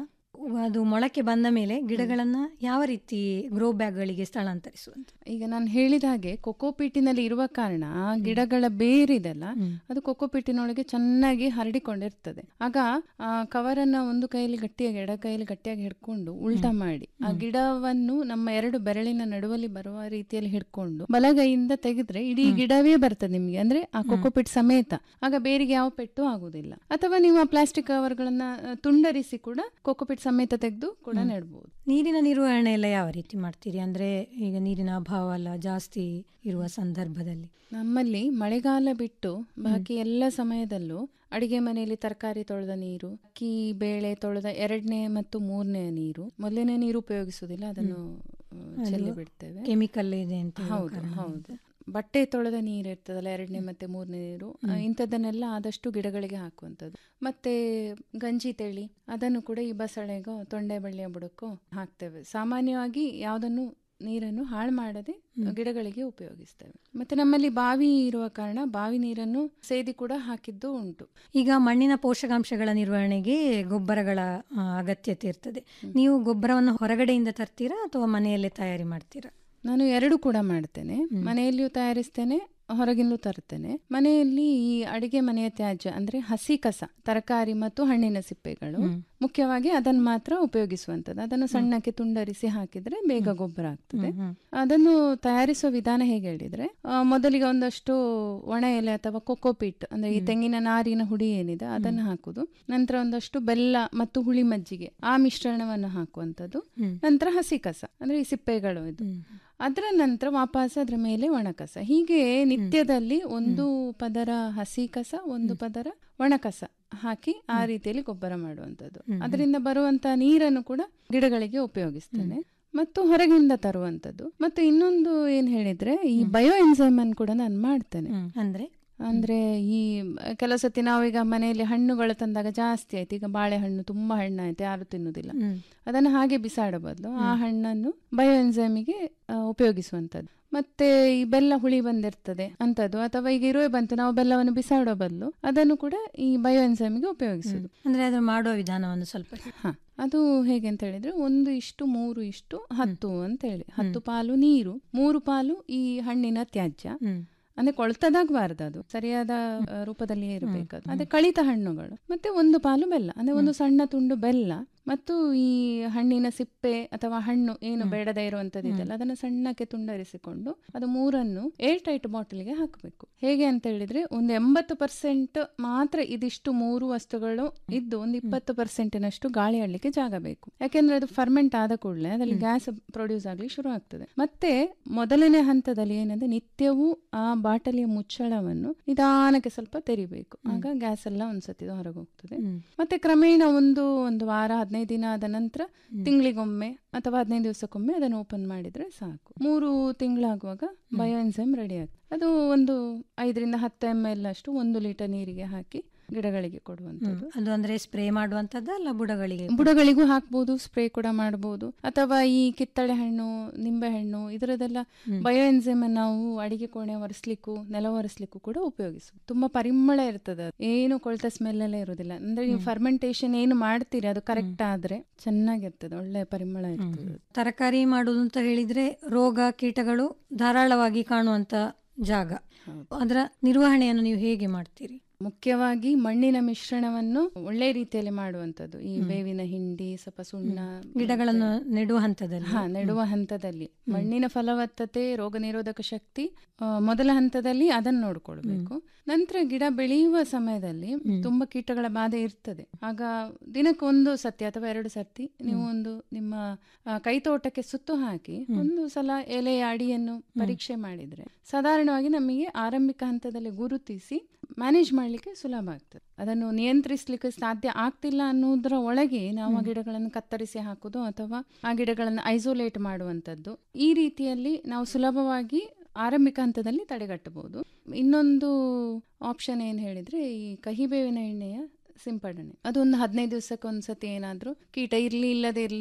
ಅದು ಮೊಳಕೆ ಬಂದ ಮೇಲೆ ಗಿಡಗಳನ್ನ ಯಾವ ರೀತಿ ಗ್ರೋ ಬ್ಯಾಗ್ಗಳಿಗೆ ಸ್ಥಳಾಂತರಿಸುವಂತ ಈಗ ನಾನು ಹೇಳಿದ ಹಾಗೆ ಕೊಕೋಪೀಟಿನಲ್ಲಿ ಇರುವ ಕಾರಣ ಆ ಗಿಡಗಳ ಬೇರಿದೆಲ್ಲ ಅದು ಕೊಕೋಪೀಟಿನೊಳಗೆ ಚೆನ್ನಾಗಿ ಹರಡಿಕೊಂಡಿರ್ತದೆ ಆಗ ಆ ಕವರನ್ನ ಒಂದು ಕೈಯಲ್ಲಿ ಗಟ್ಟಿಯಾಗಿ ಎಡ ಕೈಯಲ್ಲಿ ಗಟ್ಟಿಯಾಗಿ ಹಿಡ್ಕೊಂಡು ಉಲ್ಟಾ ಮಾಡಿ ಆ ಗಿಡವನ್ನು ನಮ್ಮ ಎರಡು ಬೆರಳಿನ ನಡುವಲ್ಲಿ ಬರುವ ರೀತಿಯಲ್ಲಿ ಹಿಡ್ಕೊಂಡು ಬಲಗೈಯಿಂದ ತೆಗೆದ್ರೆ ಇಡೀ ಗಿಡವೇ ಬರ್ತದೆ ನಿಮ್ಗೆ ಅಂದ್ರೆ ಆ ಕೊಕೋಪಿಟ್ ಸಮೇತ ಆಗ ಬೇರಿಗೆ ಯಾವ ಪೆಟ್ಟು ಆಗುದಿಲ್ಲ ಅಥವಾ ನೀವು ಆ ಪ್ಲಾಸ್ಟಿಕ್ ಕವರ್ಗಳನ್ನ ಆ, ತುಂಡರಿಸಿ ಕೂಡ ಕೊಕೋಪಿಟ್ ಸಮೇತ ತೆಗೆದು ಕೂಡ ನೆಡ್ಬೋದು ನೀರಿನ ನಿರ್ವಹಣೆ ಎಲ್ಲ ಯಾವ ರೀತಿ ಮಾಡ್ತೀರಿ ಅಂದ್ರೆ ಈಗ ನೀರಿನ ಅಭಾವ ಎಲ್ಲ ಜಾಸ್ತಿ ಇರುವ ಸಂದರ್ಭದಲ್ಲಿ ನಮ್ಮಲ್ಲಿ ಮಳೆಗಾಲ ಬಿಟ್ಟು ಬಾಕಿ ಎಲ್ಲ ಸಮಯದಲ್ಲೂ ಅಡಿಗೆ ಮನೆಯಲ್ಲಿ ತರಕಾರಿ ತೊಳೆದ ನೀರು ಅಕ್ಕಿ ಬೇಳೆ ತೊಳೆದ ಎರಡನೇ ಮತ್ತು ಮೂರನೇ ನೀರು ಮೊದಲನೇ ನೀರು ಉಪಯೋಗಿಸುವುದಿಲ್ಲ ಅದನ್ನು ಆ, ಚೆಲ್ಲಿ ಬಿಡ್ತೇವೆ ಕೆಮಿಕಲ್ ಇದೆ ಅಂತ ಹೇಳೋ ಹೌದು ಕಾರಣ. ಹೌದು ಬಟ್ಟೆ ತೊಳೆದ ನೀರು ಇರ್ತದಲ್ಲ ಎರಡನೇ ಮತ್ತೆ ಮೂರನೇ ನೀರು ಆ, ಇಂಥದ್ದನ್ನೆಲ್ಲ ಆದಷ್ಟು ಗಿಡಗಳಿಗೆ ಹಾಕುವಂಥದ್ದು ಮತ್ತೆ ಗಂಜಿ ತೆಳಿ ಅದನ್ನು ಕೂಡ ಈ ಬಸಳೆಗೋ ತೊಂಡೆ ಬಳ್ಳಿಯ ಬುಡಕ್ಕೋ ಹಾಕ್ತೇವೆ ಸಾಮಾನ್ಯವಾಗಿ ಯಾವುದನ್ನು ನೀರನ್ನು ಹಾಳು ಮಾಡದೆ ಗಿಡಗಳಿಗೆ ಉಪಯೋಗಿಸ್ತೇವೆ ಮತ್ತೆ ನಮ್ಮಲ್ಲಿ ಬಾವಿ ಇರುವ ಕಾರಣ ಬಾವಿ ನೀರನ್ನು ಸೇದಿ ಕೂಡ ಹಾಕಿದ್ದು ಉಂಟು ಈಗ ಮಣ್ಣಿನ ಪೋಷಕಾಂಶಗಳ ನಿರ್ವಹಣೆಗೆ ಗೊಬ್ಬರಗಳ ಆ, ಅಗತ್ಯತೆ ಇರ್ತದೆ ನೀವು ಗೊಬ್ಬರವನ್ನು ಹೊರಗಡೆಯಿಂದ ತರ್ತೀರಾ ಅಥವಾ ಮನೆಯಲ್ಲೇ ತಯಾರಿ ಮಾಡ್ತೀರಾ ನಾನು ಎರಡು ಕೂಡ ಮಾಡ್ತೇನೆ ಮನೆಯಲ್ಲಿಯೂ ತಯಾರಿಸ್ತೇನೆ ಹೊರಗಿಂದಲೂ ತರ್ತೇನೆ ಮನೆಯಲ್ಲಿ ಈ ಅಡಿಗೆ ಮನೆಯ ತ್ಯಾಜ್ಯ ಅಂದ್ರೆ ಹಸಿ ಕಸ ತರಕಾರಿ ಮತ್ತು ಹಣ್ಣಿನ ಸಿಪ್ಪೆಗಳು ಮುಖ್ಯವಾಗಿ ಅದನ್ನು ಮಾತ್ರ ಉಪಯೋಗಿಸುವಂಥದ್ದು ಅದನ್ನು ಸಣ್ಣಕ್ಕೆ ತುಂಡರಿಸಿ ಹಾಕಿದ್ರೆ ಬೇಗ ಗೊಬ್ಬರ ಆಗ್ತದೆ ಅದನ್ನು ತಯಾರಿಸುವ ವಿಧಾನ ಹೇಗೆ ಹೇಳಿದ್ರೆ ಆ, ಮೊದಲಿಗೆ ಒಂದಷ್ಟು ಒಣ ಎಲೆ ಅಥವಾ ಕೊಕೋಪಿಟ್ ಅಂದ್ರೆ ಈ ತೆಂಗಿನ ನಾರಿನ ಹುಡಿ ಏನಿದೆ ಅದನ್ನು ಹಾಕುದು ನಂತರ ಒಂದಷ್ಟು ಬೆಲ್ಲ ಮತ್ತು ಹುಳಿ ಮಜ್ಜಿಗೆ ಆ ಮಿಶ್ರಣವನ್ನು ಹಾಕುವಂಥದ್ದು ನಂತರ ಹಸಿ ಕಸ ಅಂದ್ರೆ ಈ ಸಿಪ್ಪೆಗಳು ಇದು ಅದರ ನಂತರ ವಾಪಸ್ ಅದ್ರ ಮೇಲೆ ಒಣ ಕಸ ಹೀಗೆ ನಿತ್ಯದಲ್ಲಿ ಒಂದು ಪದರ ಹಸಿ ಕಸ ಒಂದು ಪದರ ಒಣ ಕಸ ಹಾಕಿ ಆ ರೀತಿಯಲ್ಲಿ ಗೊಬ್ಬರ ಮಾಡುವಂಥದ್ದು ಅದರಿಂದ ಬರುವಂತ ನೀರನ್ನು ಕೂಡ ಗಿಡಗಳಿಗೆ ಉಪಯೋಗಿಸ್ತೇನೆ ಮತ್ತು ಹೊರಗಿಂದ ತರುವಂಥದ್ದು ಮತ್ತು ಇನ್ನೊಂದು ಏನ್ ಹೇಳಿದ್ರೆ ಈ ಬಯೋ ಎನ್ಸೈಮ್ ಅನ್ನು ಕೂಡ ನಾನು ಮಾಡ್ತೇನೆ ಅಂದ್ರೆ ಅಂದ್ರೆ ಈ ಕೆಲವು ಸತಿ ನಾವೀಗ ಮನೆಯಲ್ಲಿ ಹಣ್ಣುಗಳು ತಂದಾಗ ಜಾಸ್ತಿ ಆಯ್ತು ಈಗ ಬಾಳೆಹಣ್ಣು ತುಂಬಾ ಹಣ್ಣಾಯ್ತು ಯಾರು ತಿನ್ನುದಿಲ್ಲ ಅದನ್ನು ಹಾಗೆ ಬಿಸಾಡೋ ಬದಲು ಆ ಹಣ್ಣನ್ನು ಬಯೋ ಎನ್ಸೈಮಿಗೆ ಉಪಯೋಗಿಸುವಂಥದ್ದು ಮತ್ತೆ ಈ ಬೆಲ್ಲ ಹುಳಿ ಬಂದಿರ್ತದೆ ಅಂತದ್ದು ಅಥವಾ ಈಗ ಇರುವೆ ಬಂತು ನಾವು ಬೆಲ್ಲವನ್ನು ಬಿಸಾಡೋ ಬದಲು ಅದನ್ನು ಕೂಡ ಈ ಬಯೋ ಎನ್ಸೈಮಿಗೆ ಉಪಯೋಗಿಸುದು ಅಂದ್ರೆ ಅದು ಮಾಡುವ ವಿಧಾನವನ್ನು ಸ್ವಲ್ಪ ಹ ಅದು ಹೇಗೆ ಅಂತ ಹೇಳಿದ್ರೆ ಒಂದು ಇಷ್ಟು ಮೂರು ಇಷ್ಟು ಹತ್ತು ಅಂತ ಹೇಳಿ ಹತ್ತು ಪಾಲು ನೀರು ಮೂರು ಪಾಲು ಈ ಹಣ್ಣಿನ ತ್ಯಾಜ್ಯ ಅಂದ್ರೆ ಕೊಳ್ತದಾಗಬಾರ್ದು ಅದು ಸರಿಯಾದ ಆ, ರೂಪದಲ್ಲಿಯೇ ಇರಬೇಕು ಅದು ಅದೇ ಕಳಿತ ಹಣ್ಣುಗಳು ಮತ್ತೆ ಒಂದು ಪಾಲು ಬೆಲ್ಲ ಅಂದ್ರೆ ಒಂದು ಸಣ್ಣ ತುಂಡು ಬೆಲ್ಲ ಮತ್ತು ಈ ಹಣ್ಣಿನ ಸಿಪ್ಪೆ ಅಥವಾ ಹಣ್ಣು ಏನು ಬೇಡದೇ ಇರುವಂತದ್ದು ಇದೆಲ್ಲ ಅದನ್ನು ಸಣ್ಣಕ್ಕೆ ತುಂಡರಿಸಿಕೊಂಡು ಅದು ಮೂರನ್ನು ಏರ್ ಟೈಟ್ ಬಾಟಲ್ಗೆ ಹಾಕಬೇಕು ಹೇಗೆ ಅಂತ ಹೇಳಿದ್ರೆ ಒಂದು ಎಂಬತ್ತು ಪರ್ಸೆಂಟ್ ಮಾತ್ರ ಇದಿಷ್ಟು ಮೂರು ವಸ್ತುಗಳು ಇದ್ದು ಒಂದು ಇಪ್ಪತ್ತು ಪರ್ಸೆಂಟಿನಷ್ಟು ಗಾಳಿ ಆಡ್ಲಿಕ್ಕೆ ಜಾಗ ಬೇಕು ಯಾಕೆಂದ್ರೆ ಅದು ಫರ್ಮೆಂಟ್ ಆದ ಕೂಡಲೇ ಅದರಲ್ಲಿ ಗ್ಯಾಸ್ ಪ್ರೊಡ್ಯೂಸ್ ಆಗ್ಲಿಕ್ಕೆ ಶುರು ಆಗ್ತದೆ ಮತ್ತೆ ಮೊದಲನೇ ಹಂತದಲ್ಲಿ ಏನಂದ್ರೆ ನಿತ್ಯವೂ ಆ ಬಾಟಲಿಯ ಮುಚ್ಚಳವನ್ನು ನಿಧಾನಕ್ಕೆ ಸ್ವಲ್ಪ ತೆರಿಬೇಕು ಆಗ ಗ್ಯಾಸ್ ಎಲ್ಲ ಒಂದ್ಸತಿ ಹೊರಗೆ ಹೋಗ್ತದೆ ಮತ್ತೆ ಕ್ರಮೇಣ ಒಂದು ಒಂದು ವಾರ ಹದಿನೈದು ದಿನ ಆದ ನಂತರ ತಿಂಗಳಿಗೊಮ್ಮೆ ಅಥವಾ ಹದಿನೈದು ದಿವಸಕ್ಕೊಮ್ಮೆ ಅದನ್ನು ಓಪನ್ ಮಾಡಿದ್ರೆ ಸಾಕು ಮೂರು ತಿಂಗಳಾಗುವಾಗ ಬಯೋ ಎನ್ಸೈಮ್ ರೆಡಿ ಆಗ್ತದೆ ಅದು ಒಂದು ಐದರಿಂದ ಹತ್ತು ಎಮ್ ಎಲ್ ಅಷ್ಟು ಒಂದು ಲೀಟರ್ ನೀರಿಗೆ ಹಾಕಿ ಗಿಡಗಳಿಗೆ ಕೊಡುವಂಥದ್ದು ಅದು ಅಂದ್ರೆ ಸ್ಪ್ರೇ ಮಾಡುವಂತದ್ದು ಅಲ್ಲ ಬುಡಗಳಿಗೆ ಬುಡಗಳಿಗೂ ಹಾಕ್ಬೋದು ಸ್ಪ್ರೇ ಕೂಡ ಮಾಡಬಹುದು ಅಥವಾ ಈ ಕಿತ್ತಳೆ ಹಣ್ಣು ನಿಂಬೆ ಹಣ್ಣು ಇದರದೆಲ್ಲ ಬಯೋ ಎನ್ಸೈಮ್ ನಾವು ಅಡಿಗೆ ಕೋಣೆ ಒರೆಸ್ಲಿಕ್ಕೂ ನೆಲ ಒರೆಸ್ಲಿಕ್ಕೂ ಕೂಡ ಉಪಯೋಗಿಸುದು ತುಂಬಾ ಪರಿಮಳ ಇರ್ತದೆ ಅದು. ಏನು ಕೊಳ್ತ ಸ್ಮೆಲ್ ಎಲ್ಲ ಇರುವುದಿಲ್ಲ ಅಂದ್ರೆ ನೀವು ಫರ್ಮೆಂಟೇಶನ್ ಏನು ಮಾಡ್ತೀರಿ ಅದು ಕರೆಕ್ಟ್ ಆದ್ರೆ ಚೆನ್ನಾಗಿರ್ತದೆ ಒಳ್ಳೆ ಪರಿಮಳ ಇರ್ತದೆ ತರಕಾರಿ ಮಾಡುವುದು ಅಂತ ಹೇಳಿದ್ರೆ ರೋಗ ಕೀಟಗಳು ಧಾರಾಳವಾಗಿ ಕಾಣುವಂತ ಜಾಗ ಅದರ ನಿರ್ವಹಣೆಯನ್ನು ನೀವು ಹೇಗೆ ಮಾಡ್ತೀರಿ ಮುಖ್ಯವಾಗಿ ಮಣ್ಣಿನ ಮಿಶ್ರಣವನ್ನು ಒಳ್ಳೆ ರೀತಿಯಲ್ಲಿ ಮಾಡುವಂತದ್ದು ಈ ಬೇವಿನ ಹಿಂಡಿ ಸ್ವಲ್ಪ ಸುಣ್ಣ ಗಿಡಗಳನ್ನು ನೆಡುವ ಹಂತದಲ್ಲಿ ಹಾ ನೆಡುವ ಹಂತದಲ್ಲಿ ಮಣ್ಣಿನ ಫಲವತ್ತತೆ ರೋಗ ನಿರೋಧಕ ಶಕ್ತಿ ಆ, ಮೊದಲ ಹಂತದಲ್ಲಿ ಅದನ್ನು ನೋಡ್ಕೊಳ್ಬೇಕು ನಂತರ ಗಿಡ ಬೆಳೆಯುವ ಸಮಯದಲ್ಲಿ ತುಂಬಾ ಕೀಟಗಳ ಬಾಧೆ ಇರ್ತದೆ ಆಗ ದಿನಕ್ಕೆ ಒಂದು ಸತಿ ಅಥವಾ ಎರಡು ಸತಿ ನೀವು ಒಂದು ನಿಮ್ಮ ಆ, ಕೈತೋಟಕ್ಕೆ ಸುತ್ತು ಹಾಕಿ ಒಂದು ಸಲ ಎಲೆಯ ಅಡಿಯನ್ನು ಪರೀಕ್ಷೆ ಮಾಡಿದ್ರೆ ಸಾಧಾರಣವಾಗಿ ನಮಗೆ ಆರಂಭಿಕ ಹಂತದಲ್ಲಿ ಗುರುತಿಸಿ ಮ್ಯಾನೇಜ್ ಮಾಡಲಿಕ್ಕೆ ಸುಲಭ ಆಗ್ತದೆ ಅದನ್ನು ನಿಯಂತ್ರಿಸಲಿಕ್ಕೆ ಸಾಧ್ಯ ಆಗ್ತಿಲ್ಲ ಅನ್ನೋದರ ಒಳಗೆ ನಾವು ಆ ಗಿಡಗಳನ್ನು ಕತ್ತರಿಸಿ ಹಾಕುದು ಅಥವಾ ಆ ಗಿಡಗಳನ್ನು ಐಸೋಲೇಟ್ ಮಾಡುವಂಥದ್ದು ಈ ರೀತಿಯಲ್ಲಿ ನಾವು ಸುಲಭವಾಗಿ ಆರಂಭಿಕ ಹಂತದಲ್ಲಿ ತಡೆಗಟ್ಟಬಹುದು ಇನ್ನೊಂದು ಆಪ್ಷನ್ ಏನು ಹೇಳಿದ್ರೆ ಈ ಕಹಿಬೇವಿನ ಎಣ್ಣೆಯ ಸಿಂಪಡಣೆ ಅದೊಂದು ಹದಿನೈದು ದಿವಸಕ್ಕೆ ಒಂದ್ಸತಿ ಏನಾದ್ರೂ ಕೀಟ ಇರ್ಲಿ ಇಲ್ಲದೆ ಇರ್ಲಿ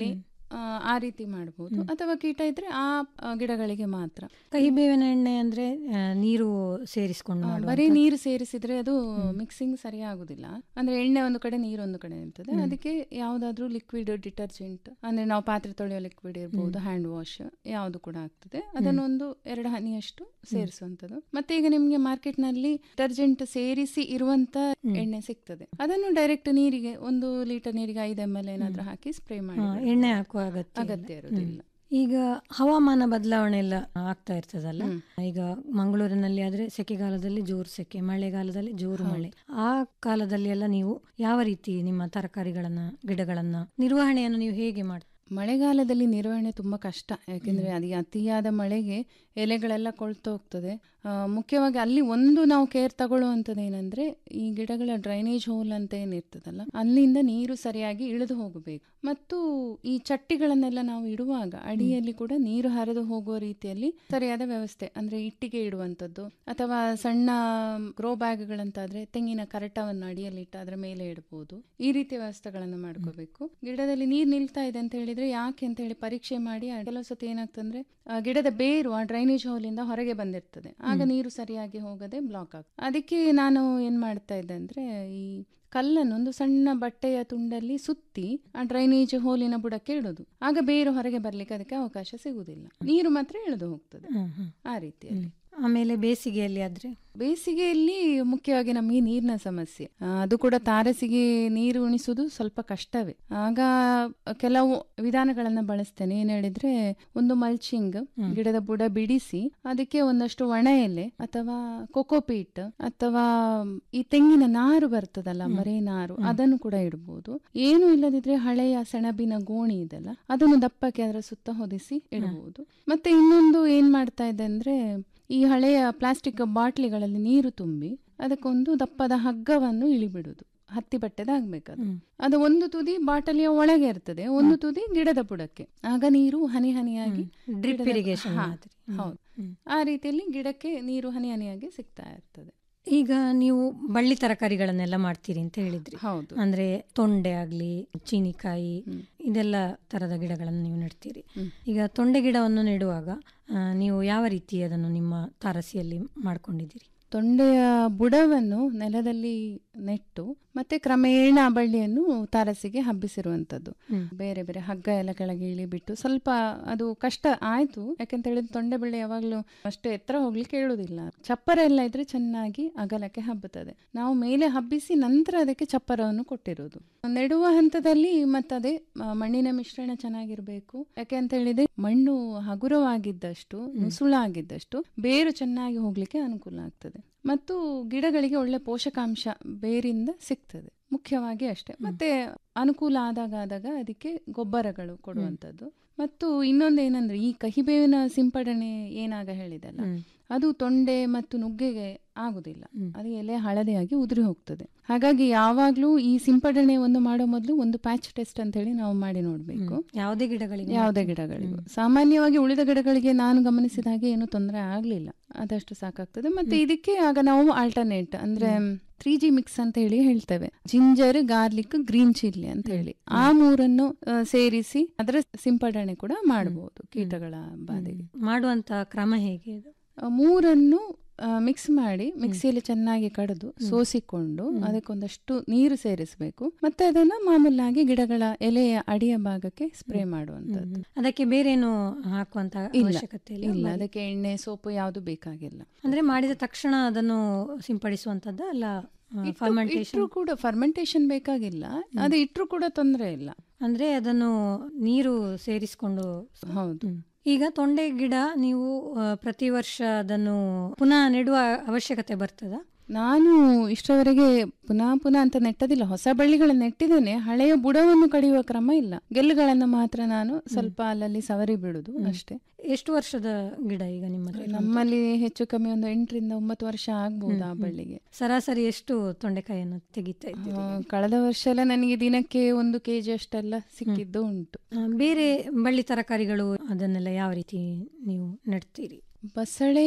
ಆ, ಆ ರೀತಿ ಮಾಡಬಹುದು ಅಥವಾ ಕೀಟ ಇದ್ರೆ ಆ ಆ, ಗಿಡಗಳಿಗೆ ಮಾತ್ರ ಕಹಿಬೇವಿನ ಎಣ್ಣೆ ಅಂದ್ರೆ ಆ, ನೀರು ಸೇರಿಸಿಕೊಂಡು ಆ, ಮಾಡುವಂಥದ್ದು. ಬರೀ ನೀರು ಸೇರಿಸಿದ್ರೆ ಅದು ಮಿಕ್ಸಿಂಗ್ ಸರಿ ಆಗುದಿಲ್ಲ ಅಂದ್ರೆ ಎಣ್ಣೆ ಒಂದು ಕಡೆ ನೀರು ಒಂದು ಕಡೆ ಇರ್ತದೆ ಹ್ಮ್. ಅದಕ್ಕೆ ಯಾವ್ದಾದ್ರು ಲಿಕ್ವಿಡ್ ಡಿಟರ್ಜೆಂಟ್ ಅಂದ್ರೆ ನಾವು ಪಾತ್ರೆ ತೊಳೆಯೋ ಲಿಕ್ವಿಡ್ ಇರಬಹುದು ಹ್ಯಾಂಡ್ ವಾಶ್ ಯಾವುದು ಕೂಡ ಆಗ್ತದೆ ಅದನ್ನು ಒಂದು ಎರಡು ಹನಿಯಷ್ಟು ಸೇರಿಸುವಂತದ್ದು ಮತ್ತೆ ಈಗ ನಿಮ್ಗೆ ಮಾರ್ಕೆಟ್ ನಲ್ಲಿ ಡಿಟರ್ಜೆಂಟ್ ಸೇರಿಸಿ ಇರುವಂತ ಎಣ್ಣೆ ಸಿಗ್ತದೆ ಅದನ್ನು ಡೈರೆಕ್ಟ್ ನೀರಿಗೆ ಒಂದು ಲೀಟರ್ ನೀರಿಗೆ ಐದು ಎಮ್ ಎಲ್ ಏನಾದ್ರೂ ಹಾಕಿ ಸ್ಪ್ರೇ ಮಾಡಿ ಹಾ, ಎಣ್ಣೆ ಹಾಕುವ ಅಗತ್ಯ ಇಲ್ಲ. ಅಗತ್ಯ ಇರುವುದಿಲ್ಲ ಈಗ ಹವಾಮಾನ ಬದಲಾವಣೆ ಎಲ್ಲ ಆಗ್ತಾ ಇರ್ತದಲ್ಲ ಈಗ ಮಂಗಳೂರಿನಲ್ಲಿ ಆದ್ರೆ ಸೆಕೆಗಾಲದಲ್ಲಿ ಜೋರು ಸೆಕೆ ಮಳೆಗಾಲದಲ್ಲಿ ಜೋರು ಮಳೆ ಆ ಕಾಲದಲ್ಲಿ ಎಲ್ಲ ನೀವು ಯಾವ ರೀತಿ ನಿಮ್ಮ ತರಕಾರಿಗಳನ್ನ ಗಿಡಗಳನ್ನ ನಿರ್ವಹಣೆಯನ್ನು ನೀವು ಹೇಗೆ ಮಾಡ್ತೀರಿ ಮಳೆಗಾಲದಲ್ಲಿ ನಿರ್ವಹಣೆ ತುಂಬಾ ಕಷ್ಟ ಯಾಕೆಂದ್ರೆ ಅದು ಅತಿಯಾದ ಮಳೆಗೆ ಎಲೆಗಳೆಲ್ಲ ಕೊಳ್ತು ಹೋಗ್ತದೆ ಆ, ಮುಖ್ಯವಾಗಿ ಅಲ್ಲಿ ಒಂದು ನಾವು ಕೇರ್ ತಗೊಳ್ಳುವಂಥದ್ದು ಏನಂದ್ರೆ ಈ ಗಿಡಗಳ ಡ್ರೈನೇಜ್ ಹೋಲ್ ಅಂತ ಏನಿರ್ತದಲ್ಲ ಅಲ್ಲಿಂದ ನೀರು ಸರಿಯಾಗಿ ಇಳಿದು ಹೋಗಬೇಕು ಮತ್ತು ಈ ಚಟ್ಟಿಗಳನ್ನೆಲ್ಲ ನಾವು ಇಡುವಾಗ ಅಡಿಯಲ್ಲಿ ಕೂಡ ನೀರು ಹರಿದು ಹೋಗುವ ರೀತಿಯಲ್ಲಿ ಸರಿಯಾದ ವ್ಯವಸ್ಥೆ ಅಂದ್ರೆ ಇಟ್ಟಿಗೆ ಇಡುವಂಥದ್ದು ಅಥವಾ ಸಣ್ಣ ಗ್ರೋ ಬ್ಯಾಗ್ಗಳಂತಾದ್ರೆ ತೆಂಗಿನ ಕರಟವನ್ನು ಅಡಿಯಲ್ಲಿ ಇಟ್ಟು ಅದರ ಮೇಲೆ ಇಡಬಹುದು ಈ ರೀತಿಯ ವ್ಯವಸ್ಥೆಗಳನ್ನು ಮಾಡ್ಕೋಬೇಕು ಗಿಡದಲ್ಲಿ ನೀರು ನಿಲ್ತಾ ಇದೆ ಅಂತ ಹೇಳಿದ್ರೆ ಯಾಕೆ ಅಂತ ಹೇಳಿ ಪರೀಕ್ಷೆ ಮಾಡಿ ಆ ಕೆಲವು ಸತಿ ಏನಾಗ್ತಂದ್ರೆ ಆ ಗಿಡದ ಬೇರು ಆ ಡ್ರೈನೇಜ್ ಹೋಲಿಂದ ಹೊರಗೆ ಬಂದಿರ್ತದೆ ಆಗ ನೀರು ಸರಿಯಾಗಿ ಹೋಗದೆ ಬ್ಲಾಕ್ ಆಗ್ತದೆ ಅದಕ್ಕೆ ನಾನು ಏನ್ ಮಾಡ್ತಾ ಇದ್ದೆ ಅಂದ್ರೆ ಈ ಕಲ್ಲನ್ನು ಒಂದು ಸಣ್ಣ ಬಟ್ಟೆಯ ತುಂಡಲ್ಲಿ ಸುತ್ತಿ ಆ ಡ್ರೈನೇಜ್ ಹೋಲಿನ ಬುಡಕ್ಕೆ ಇಡೋದು ಆಗ ಬೇರು ಹೊರಗೆ ಬರ್ಲಿಕ್ಕೆ ಅದಕ್ಕೆ ಅವಕಾಶ ಸಿಗುವುದಿಲ್ಲ ನೀರು ಮಾತ್ರ ಇಳಿದು ಹೋಗ್ತದೆ ಹ್ಮ್, ಹ್ಮ್. ಆ ರೀತಿಯಲ್ಲಿ ಆಮೇಲೆ ಬೇಸಿಗೆಯಲ್ಲಿ ಆದ್ರೆ ಬೇಸಿಗೆಯಲ್ಲಿ ಮುಖ್ಯವಾಗಿ ನಮಗೆ ನೀರಿನ ಸಮಸ್ಯೆ ಆ, ಅದು ಕೂಡ ತಾರಸಿಗೆ ನೀರು ಉಣಿಸುವುದು ಸ್ವಲ್ಪ ಕಷ್ಟವೇ ಆಗ ಕೆಲವು ವಿಧಾನಗಳನ್ನ ಬಳಸ್ತೇನೆ ಏನ್ ಹೇಳಿದ್ರೆ ಒಂದು ಮಲ್ಚಿಂಗ್ ಗಿಡದ ಬುಡ ಬಿಡಿಸಿ ಅದಕ್ಕೆ ಒಂದಷ್ಟು ಒಣ ಎಲೆ ಅಥವಾ ಕೊಕೋಪೀಟ್ ಅಥವಾ ಈ ತೆಂಗಿನ ನಾರು ಬರ್ತದಲ್ಲ ಮರೆ ನಾರು ಅದನ್ನು ಕೂಡ ಇಡಬಹುದು ಏನು ಇಲ್ಲದಿದ್ರೆ ಹಳೆಯ ಸೆಣಬಿನ ಗೋಣಿ ಇದೆಲ್ಲ ಅದನ್ನು ದಪ್ಪಕ್ಕೆ ಅದರ ಸುತ್ತ ಹೊದಿಸಿ ಇಡಬಹುದು ಮತ್ತೆ ಇನ್ನೊಂದು ಏನ್ ಮಾಡ್ತಾ ಇದೆ ಅಂದ್ರೆ ಈ ಹಳೆಯ ಪ್ಲಾಸ್ಟಿಕ್ ಬಾಟ್ಲಿಗಳಲ್ಲಿ ನೀರು ತುಂಬಿ ಅದಕ್ಕೊಂದು ದಪ್ಪದ ಹಗ್ಗವನ್ನು ಇಳಿಬಿಡುದು ಹತ್ತಿ ಬಟ್ಟೆದಾಗ್ಬೇಕದು ಅದು ಒಂದು ತುದಿ ಬಾಟಲಿಯ ಒಳಗೆ ಇರ್ತದೆ ಒಂದು ತುದಿ ಗಿಡದ ಬುಡಕ್ಕೆ ಆಗ ನೀರು ಹನಿ ಹನಿಯಾಗಿ ಡ್ರಿಪ್ ಗಿಡದ- ಇರಿಗೇಷನ್ ಹಾ, ಮಾದರಿ ಹ್ಮ್. ಹೌದು ಹ್ಮ್. ಆ ರೀತಿಯಲ್ಲಿ ಗಿಡಕ್ಕೆ ನೀರು ಹನಿ ಹನಿಯಾಗಿ ಸಿಗ್ತಾ ಇರ್ತದೆ ಈಗ ನೀವು ಬಳ್ಳಿ ತರಕಾರಿಗಳನ್ನೆಲ್ಲ ಮಾಡ್ತೀರಿ ಅಂತ ಹೇಳಿದ್ರಿ ಹೌದು ಅಂದ್ರೆ ತೊಂಡೆ ಆಗ್ಲಿ ಚೀನಿಕಾಯಿ ಇದೆಲ್ಲ ತರದ ಗಿಡಗಳನ್ನು ನೀವು ನೆಡ್ತೀರಿ ಈಗ ತೊಂಡೆ ಗಿಡವನ್ನು ನೆಡುವಾಗ ಆ, ನೀವು ಯಾವ ರೀತಿ ಅದನ್ನು ನಿಮ್ಮ ತಾರಸಿಯಲ್ಲಿ ಮಾಡ್ಕೊಂಡಿದ್ದೀರಿ ತೊಂಡೆಯ ಬುಡವನ್ನು ನೆಲದಲ್ಲಿ ನೆಟ್ಟು ಮತ್ತೆ ಕ್ರಮೇಣ ಆ ಬಳ್ಳಿಯನ್ನು ತಾರಸಿಗೆ ಹಬ್ಬಿಸಿರುವಂತದ್ದು ಬೇರೆ ಬೇರೆ ಹಗ್ಗ ಎಲ್ಲ ಕೆಳಗೆ ಇಳಿಬಿಟ್ಟು ಸ್ವಲ್ಪ ಅದು ಕಷ್ಟ ಆಯ್ತು ಯಾಕಂತ ಹೇಳಿದ್ರೆ ತೊಂಡೆ ಬಳ್ಳಿ ಯಾವಾಗ್ಲೂ ಅಷ್ಟು ಎತ್ತರ ಹೋಗ್ಲಿಕ್ಕೆ ಹೇಳುವುದಿಲ್ಲ ಚಪ್ಪರ ಎಲ್ಲ ಇದ್ರೆ ಚೆನ್ನಾಗಿ ಅಗಲಕ್ಕೆ ಹಬ್ಬುತ್ತದೆ ನಾವು ಮೇಲೆ ಹಬ್ಬಿಸಿ ನಂತರ ಅದಕ್ಕೆ ಚಪ್ಪರವನ್ನು ಕೊಟ್ಟಿರೋದು ನೆಡುವ ಹಂತದಲ್ಲಿ ಮತ್ತದೇ ಆ, ಮಣ್ಣಿನ ಮಿಶ್ರಣ ಚೆನ್ನಾಗಿರ್ಬೇಕು ಯಾಕೆ ಅಂತ ಹೇಳಿದ್ರೆ ಮಣ್ಣು ಹಗುರವಾಗಿದ್ದಷ್ಟು ನುಸುಳಾಗಿದ್ದಷ್ಟು ಬೇರು ಚೆನ್ನಾಗಿ ಹೋಗ್ಲಿಕ್ಕೆ ಅನುಕೂಲ ಆಗ್ತದೆ ಮತ್ತು ಗಿಡಗಳಿಗೆ ಒಳ್ಳೆ ಪೋಷಕಾಂಶ ಬೇರಿಂದ ಸಿಗ್ತದೆ ಮುಖ್ಯವಾಗಿ ಅಷ್ಟೇ ಮತ್ತೆ ಅನುಕೂಲ ಆದಾಗ ಆದಾಗ ಅದಕ್ಕೆ ಗೊಬ್ಬರಗಳು ಕೊಡುವಂಥದ್ದು ಮತ್ತು ಇನ್ನೊಂದು ಏನಂದ್ರೆ ಈ ಕಹಿಬೇವಿನ ಸಿಂಪಡಣೆ ಏನಾಗ ಹೇಳಿದಲ್ಲ ಅದು ತೊಂಡೆ ಮತ್ತು ನುಗ್ಗೆಗೆ ಆಗುದಿಲ್ಲ ಅದು ಎಲೆ ಹಳದಿಯಾಗಿ ಉದುರಿ ಹೋಗ್ತದೆ ಹಾಗಾಗಿ ಯಾವಾಗ್ಲೂ ಈ ಸಿಂಪಡಣೆ ಒಂದು ಮಾಡೋ ಮೊದಲು ಒಂದು ಪ್ಯಾಚ್ ಟೆಸ್ಟ್ ಅಂತ ಹೇಳಿ ನಾವು ಮಾಡಿ ನೋಡ್ಬೇಕು ಯಾವುದೇ ಗಿಡಗಳಿಗೆ ಯಾವುದೇ ಗಿಡಗಳಿಗೂ ಸಾಮಾನ್ಯವಾಗಿ ಉಳಿದ ಗಿಡಗಳಿಗೆ ನಾನು ಗಮನಿಸಿದ ಹಾಗೆ ಏನು ತೊಂದರೆ ಆಗ್ಲಿಲ್ಲ ಅದಷ್ಟು ಸಾಕಾಗ್ತದೆ ಮತ್ತೆ ಇದಕ್ಕೆ ಆಗ ನಾವು ಆಲ್ಟರ್ನೇಟ್ ಅಂದ್ರೆ ತ್ರೀ ಜಿ ಮಿಕ್ಸ್ ಅಂತ ಹೇಳಿ ಹೇಳ್ತೇವೆ ಜಿಂಜರ್ ಗಾರ್ಲಿಕ್ ಗ್ರೀನ್ ಚಿಲ್ಲಿ ಅಂತ ಹೇಳಿ ಆ ಮೂರನ್ನು ಆ, ಸೇರಿಸಿ ಅದರ ಸಿಂಪಡಣೆ ಕೂಡ ಮಾಡಬಹುದು ಕೀಟಗಳ ಬಾಧೆಗೆ ಮಾಡುವಂತ ಕ್ರಮ ಹೇಗೆ ಅದು ಆ, ಮೂರನ್ನು ಮಿಕ್ಸ್ ಮಾಡಿ ಮಿಕ್ಸಿಯಲ್ಲಿ ಚೆನ್ನಾಗಿ ಕಡಿದು ಸೋಸಿಕೊಂಡು ಅದಕ್ಕೊಂದಷ್ಟು ನೀರು ಸೇರಿಸಬೇಕು ಮತ್ತೆ ಅದನ್ನ ಮಾಮೂಲಾಗಿ ಗಿಡಗಳ ಎಲೆಯ ಅಡಿಯ ಭಾಗಕ್ಕೆ ಸ್ಪ್ರೇ ಮಾಡುವಂತದ್ದು ಅದಕ್ಕೆ ಬೇರೇನು ಹಾಕುವಂತ ಇಲ್ಲ ಅವಶ್ಯಕತೆ ಇಲ್ಲ ಇಲ್ಲ ಬರೀ- ಅದಕ್ಕೆ ಎಣ್ಣೆ ಸೋಪು ಯಾವುದು ಬೇಕಾಗಿಲ್ಲ ಅಂದ್ರೆ ಮಾಡಿದ ತಕ್ಷಣ ಅದನ್ನು ಸಿಂಪಡಿಸುವಂತದ್ದು ಅಲ್ಲ ಇಟ್ರು ಫರ್ಮೆಂಟೇಶನ್ ಕೂಡ ಫರ್ಮೆಂಟೇಶನ್ ಬೇಕಾಗಿಲ್ಲ ಅದು ಇಟ್ರು ಕೂಡ ತೊಂದರೆ ಇಲ್ಲ ಅಂದ್ರೆ ಅದನ್ನು ನೀರು ಸೇರಿಸಿಕೊಂಡು ಹೌದು ಈಗ ತೊಂಡೆ ಗಿಡ ನೀವು ಆ, ಪ್ರತಿ ವರ್ಷ ಅದನ್ನು ಪುನಃ ನೆಡುವ ಅವಶ್ಯಕತೆ ಬರ್ತದ ನಾನು ಇಷ್ಟರವರೆಗೆ ಪುನಃ ಪುನಃ ಅಂತ ನೆಟ್ಟದಿಲ್ಲ ಹೊಸ ಬಳ್ಳಿಗಳನ್ನ ನೆಟ್ಟಿದ್ದೇನೆ ಹಳೆಯ ಬುಡವನ್ನು ಕಡಿಯುವ ಕ್ರಮ ಇಲ್ಲ ಗೆಲ್ಲುಗಳನ್ನ ಮಾತ್ರ ನಾನು ಸ್ವಲ್ಪ ಅಲ್ಲಲ್ಲಿ ಸವರಿ ಬಿಡುದು ಅಷ್ಟೇ ಎಷ್ಟು ವರ್ಷದ ಗಿಡ ಈಗ ನಿಮ್ಮ ನಮ್ಮಲ್ಲಿ ಹೆಚ್ಚು ಕಮ್ಮಿ ಒಂದು ಎಂಟರಿಂದ ಒಂಬತ್ತು ವರ್ಷ ಆಗ್ಬಹುದು ಆ ಬಳ್ಳಿಗೆ ಸರಾಸರಿ ಎಷ್ಟು ತೊಂಡೆಕಾಯಿಯನ್ನು ತೆಗಿತಾ ಇದ್ದೀರಿ ಆ, ಕಳೆದ ವರ್ಷ ಎಲ್ಲ ನನಗೆ ದಿನಕ್ಕೆ ಒಂದು ಕೆಜಿ ಅಷ್ಟೆಲ್ಲ ಸಿಕ್ಕಿದ್ದು ಉಂಟು ಆ, ಬೇರೆ ಬಳ್ಳಿ ತರಕಾರಿಗಳು ಅದನ್ನೆಲ್ಲ ಯಾವ ರೀತಿ ನೀವು ನೆಡ್ತೀರಿ ಬಸಳೆ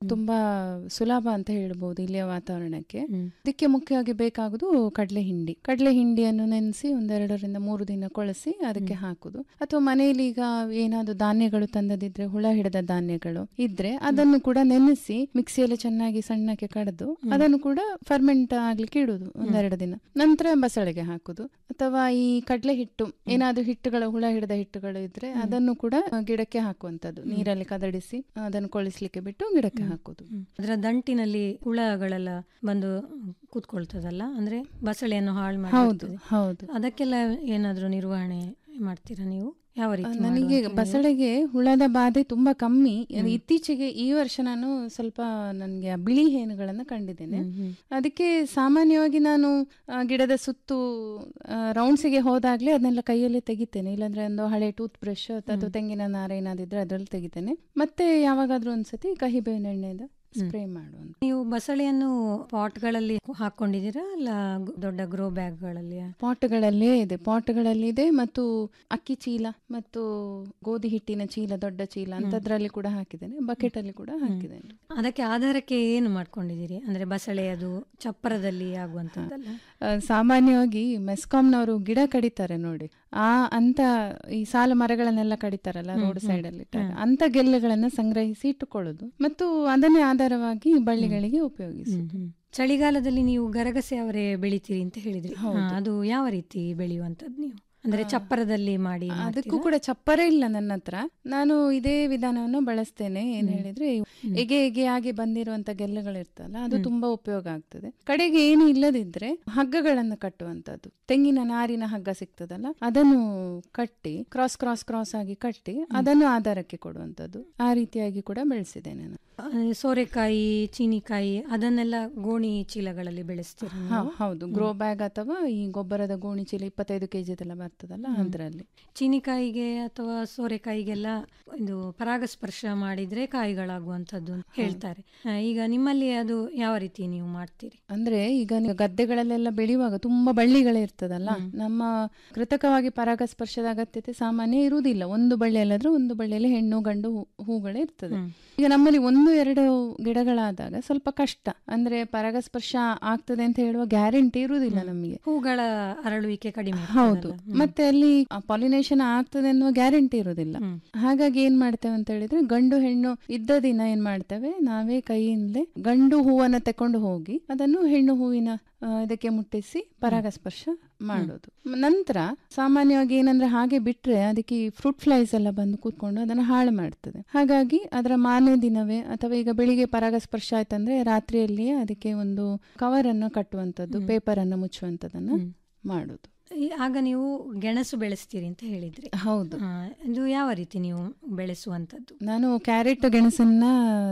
ತುಂಬಾ ಸುಲಭ ಅಂತ ಹೇಳ್ಬೋದು ಇಲ್ಲಿಯ ವಾತಾವರಣಕ್ಕೆ ಅದಕ್ಕೆ ಮುಖ್ಯವಾಗಿ ಬೇಕಾಗುದು ಕಡಲೆ ಹಿಂಡಿ ಕಡಲೆ ಹಿಂಡಿಯನ್ನು ನೆನೆಸಿ ಒಂದೆರಡರಿಂದ ಮೂರು ದಿನ ಕೊಳಸಿ ಅದಕ್ಕೆ ಹಾಕುದು ಅಥವಾ ಮನೆಯಲ್ಲಿ ಈಗ ಏನಾದ್ರು ಧಾನ್ಯಗಳು ತಂದದಿದ್ರೆ ಹುಳ ಹಿಡಿದ ಧಾನ್ಯಗಳು ಇದ್ರೆ ಅದನ್ನು ಕೂಡ ನೆನೆಸಿ ಮಿಕ್ಸಿಯಲ್ಲಿ ಚೆನ್ನಾಗಿ ಸಣ್ಣಕ್ಕೆ ಕಡೆದು ಅದನ್ನು ಕೂಡ ಫರ್ಮೆಂಟ್ ಆಗ್ಲಿಕ್ಕೆ ಇಡುದು ಒಂದೆರಡು ದಿನ ನಂತರ ಬಸಳೆಗೆ ಹಾಕುದು ಅಥವಾ ಈ ಕಡಲೆ ಹಿಟ್ಟು ಏನಾದ್ರೂ ಹಿಟ್ಟುಗಳು ಹುಳ ಹಿಡಿದ ಹಿಟ್ಟುಗಳು ಇದ್ರೆ ಅದನ್ನು ಕೂಡ ಗಿಡಕ್ಕೆ ಹಾಕುವಂತದ್ದು ನೀರಲ್ಲಿ ಕದಡಿಸಿ ಅದನ್ನು ಕೊಳಿಸ್ಲಿಕ್ಕೆ ಬಿಟ್ಟು ಗಿಡಕ್ಕೆ ಹಾಕುದು ಅದರ ದಂಟಿನಲ್ಲಿ ಹುಳಗಳೆಲ್ಲ ಬಂದು ಕೂತ್ಕೊಳ್ತದಲ್ಲ ಅಂದ್ರೆ ಬಸಳೆಯನ್ನು ಹಾಳು ಹೌದು ಮಾಡಿ ಹೌದು ಅದಕ್ಕೆಲ್ಲ ಏನಾದ್ರೂ ನಿರ್ವಹಣೆ ಮಾಡ್ತೀರಾ ನೀವು ಯಾವ ರೀತಿ ನನಗೆ ಮಾಡುವಂತ ನೀವು? ಬಸಳೆಗೆ ಹುಳದ ಬಾಧೆ ತುಂಬಾ ಕಮ್ಮಿ ಇತ್ತೀಚೆಗೆ ಈ ವರ್ಷ ನಾನು ಸ್ವಲ್ಪ ನನಗೆ ಆ ಬಿಳಿ ಹೇನುಗಳನ್ನು ಕಂಡಿದ್ದೇನೆ ಅದಕ್ಕೆ ಸಾಮಾನ್ಯವಾಗಿ ನಾನು ಆ, ಗಿಡದ ಸುತ್ತು ರೌಂಡ್ಸಿಗೆ ಹೋದಾಗ್ಲೇ ಅದನ್ನೆಲ್ಲ ಕೈಯಲ್ಲಿ ತೆಗಿತೇನೆ ಇಲ್ಲಾಂದ್ರೆ ಒಂದು ಹಳೆ ಟೂತ್ ಬ್ರಷ್ ಅಥವಾ ತೆಂಗಿನ ನಾರ ಏನಾದಿದ್ರೆ ಅದ್ರಲ್ಲಿ ತೆಗಿತೇನೆ ಮತ್ತೆ ಯಾವಾಗಾದ್ರೂ ಒಂದ್ಸತಿ ಕಹಿ ಬೇವಿನ ಎಣ್ಣೆಯಿಂದ ಸ್ಪ್ರೇ ಮಾಡುವಂತ ನೀವು ಬಸಳೆಯನ್ನು ಪಾಟ್ಗಳಲ್ಲಿ ಹಾಕೊಂಡಿದ್ದೀರಾ ಅಲ್ಲ ಗ್- ದೊಡ್ಡ ಗ್ರೋ ಬ್ಯಾಗ್ಗಳಲ್ಲಿ ಪಾಟ್ಗಳಲ್ಲೇ ಇದೆ ಪಾಟ್ಗಳಲ್ಲಿ ಇದೆ ಮತ್ತು ಅಕ್ಕಿ ಚೀಲ ಮತ್ತು ಗೋಧಿ ಹಿಟ್ಟಿನ ಚೀಲ ದೊಡ್ಡ ಚೀಲ ಅಂತದ್ರಲ್ಲಿ ಕೂಡ ಹಾಕಿದ್ದೇನೆ ಬಕೆಟ್ ಅಲ್ಲಿ ಕೂಡ ಹಾಕಿದ್ದೇನೆ ಅದಕ್ಕೆ ಆಧಾರಕ್ಕೆ ಏನು ಮಾಡ್ಕೊಂಡಿದ್ದೀರಿ ಅಂದ್ರೆ ಬಸಳೆ ಅದು ಚಪ್ಪರದಲ್ಲಿ ಆಗುವಂತದ್ದಲ್ಲ ಆ, ಸಾಮಾನ್ಯವಾಗಿ ಮೆಸ್ಕಾಂನವರು ಗಿಡ ಕಡಿತಾರೆ ನೋಡಿ ಆ ಅಂತ ಈ ಸಾಲು ಮರಗಳನ್ನೆಲ್ಲ ಕಡಿತಾರಲ್ಲ ರೋಡ್ ಸೈಡ್ ಅಲ್ಲಿ ಇಟ್ಟಾಗ ಅಂತ ಗೆಲ್ಲೆಗಳನ್ನ ಸಂಗ್ರಹಿಸಿ ಇಟ್ಟುಕೊಳ್ಳೋದು ಮತ್ತು ಅದನ್ನೇ ಆಧಾರವಾಗಿ ಬಳ್ಳಿಗಳಿಗೆ ಉಪಯೋಗಿಸುದು ಚಳಿಗಾಲದಲ್ಲಿ ನೀವು ಗರಗಸೆ ಅವರೇ ಬೆಳಿತೀರಿ ಅಂತ ಹೇಳಿದ್ರಿ ಹಾ, ಅದು ಯಾವ ರೀತಿ ಬೆಳೆಯುವಂತದ್ದು ನೀವು ಅಂದ್ರೆ ಚಪ್ಪರದಲ್ಲಿ ಮಾಡಿ ಅದಕ್ಕೂ ಕೂಡ ಚಪ್ಪರ ಇಲ್ಲ ನನ್ನ ಹತ್ರ ನಾನು ಇದೇ ವಿಧಾನವನ್ನು ಬಳಸ್ತೇನೆ ಏನ್ ಹೇಳಿದ್ರೆ ಎಗೆ ಎಗೆ ಆಗಿ ಬಂದಿರುವಂತ ಗೆಲ್ಲೆಗಳಿರ್ತಲ್ಲ ಅದು ತುಂಬಾ ಉಪಯೋಗ ಆಗ್ತದೆ ಕಡೆಗೆ ಏನು ಇಲ್ಲದಿದ್ರೆ ಹಗ್ಗಗಳನ್ನು ಕಟ್ಟುವಂತದ್ದು ತೆಂಗಿನ ನಾರಿನ ಹಗ್ಗ ಸಿಗ್ತದಲ್ಲ ಅದನ್ನು ಕಟ್ಟಿ ಕ್ರಾಸ್ ಕ್ರಾಸ್ ಕ್ರಾಸ್ ಆಗಿ ಕಟ್ಟಿ ಅದನ್ನು ಆಧಾರಕ್ಕೆ ಕೊಡುವಂತದ್ದು ಆ ರೀತಿಯಾಗಿ ಕೂಡ ಬೆಳೆಸಿದ್ದೇನೆ ನಾನು ಆ, ಸೋರೆಕಾಯಿ ಚೀನಿಕಾಯಿ ಅದನ್ನೆಲ್ಲ ಗೋಣಿ ಚೀಲಗಳಲ್ಲಿ ಬೆಳೆಸ್ತೀರಾ ಹಾ, ನೀವು? ಹೌದು ಗ್ರೋ ಬ್ಯಾಗ್ ಅಥವಾ ಈ ಗೊಬ್ಬರದ ಗೋಣಿ ಚೀಲ ಇಪ್ಪತ್ತೈದು ಕೆಜಿದೆಲ್ಲ ಬರ್ತದಲ್ಲ ಅದರಲ್ಲಿ ಚೀನಿಕಾಯಿಗೆ ಅಥವಾ ಸೋರೆಕಾಯಿಗೆಲ್ಲ ಇದು ಪರಾಗಸ್ಪರ್ಶ ಮಾಡಿದ್ರೆ ಕಾಯಿಗಳಾಗುವಂಥದ್ದು ಅಂತ ಹೇಳ್ತಾರೆ ಆ, ಈಗ ನಿಮ್ಮಲ್ಲಿ ಅದು ಯಾವ ರೀತಿ ನೀವು ಮಾಡ್ತೀರಿ ಅಂದ್ರೆ ಈಗ ನೀವು ಗದ್ದೆಗಳಲ್ಲೆಲ್ಲ ಬೆಳೆಯುವಾಗ ತುಂಬಾ ಬಳ್ಳಿಗಳೇ ಇರ್ತದಲ್ಲ ನಮ್ಮ ಕೃತಕವಾಗಿ ಪರಾಗಸ್ಪರ್ಶದ ಅಗತ್ಯತೆ ಸಾಮಾನ್ಯ ಇರುವುದಿಲ್ಲ ಒಂದು ಬಳ್ಳಿಯಲ್ಲಾದ್ರೆ ಒಂದು ಬಳ್ಳಿಯಲ್ಲಿ ಹೆಣ್ಣು ಗಂಡು ಹೂ- ಹೂಗಳೇ ಇರ್ತದೆ ಈಗ ನಮ್ಮಲ್ಲಿ ಒಂದು ಎರಡು ಗಿಡಗಳಾದಾಗ ಸ್ವಲ್ಪ ಕಷ್ಟ ಅಂದ್ರೆ ಪರಾಗಸ್ಪರ್ಶ ಆಗ್ತದೆ ಅಂತ ಹೇಳುವ ಗ್ಯಾರಂಟಿ ಇರುವುದಿಲ್ಲ ನಮಗೆ ಹೂಗಳ ಅರಳುವಿಕೆ ಕಡಿಮೆ ಹೌದು ಮತ್ತೆ ಅಲ್ಲಿ ಪಾಲಿನೇಷನ್ ಆಗ್ತದೆ ಅನ್ನುವ ಗ್ಯಾರಂಟಿ ಇರುವುದಿಲ್ಲ ಹಾಗಾಗಿ ಏನ್ ಮಾಡ್ತೇವೆ ಅಂತ ಹೇಳಿದ್ರೆ ಗಂಡು ಹೆಣ್ಣು ಇದ್ದ ದಿನ ಏನ್ ಮಾಡ್ತೇವೆ ನಾವೇ ಕೈಯಿಂದಲೇ ಗಂಡು ಹೂವನ್ನ ತಕೊಂಡು ಹೋಗಿ ಅದನ್ನು ಹೆಣ್ಣು ಹೂವಿನ ಆ, ಇದಕ್ಕೆ ಮುಟ್ಟಿಸಿ ಪರಾಗಸ್ಪರ್ಶ ಮಾಡೋದು ನಂತರ ಸಾಮಾನ್ಯವಾಗಿ ಏನಂದ್ರೆ ಹಾಗೆ ಬಿಟ್ರೆ ಅದಕ್ಕೆ ಫ್ರೂಟ್ ಫ್ಲೈಸ್ ಎಲ್ಲ ಬಂದು ಕೂತ್ಕೊಂಡು ಅದನ್ನ ಹಾಳು ಮಾಡ್ತದೆ ಹಾಗಾಗಿ ಅದರ ಮಾರನೇ ದಿನವೇ ಅಥವಾ ಈಗ ಬೆಳಿಗ್ಗೆ ಪರಾಗಸ್ಪರ್ಶ ಆಯ್ತಂದ್ರೆ ರಾತ್ರಿಯಲ್ಲಿಯೇ ಅದಕ್ಕೆ ಒಂದು ಕವರ್ ಅನ್ನು ಕಟ್ಟುವಂತದ್ದು ಪೇಪರ್ ಅನ್ನು ಮುಚ್ಚುವಂತದನ್ನ ಮಾಡುದು ಈ- ಆಗ ನೀವು ಗೆಣಸು ಬೆಳೆಸ್ತೀರಿ ಅಂತ ಹೇಳಿದ್ರಿ ಹೌದು ಆ, ಇದು ಯಾವ ರೀತಿ ನೀವು ಬೆಳೆಸುವಂತದ್ದು ನಾನು ಕ್ಯಾರೆಟ್ ಗೆಣಸನ್ನ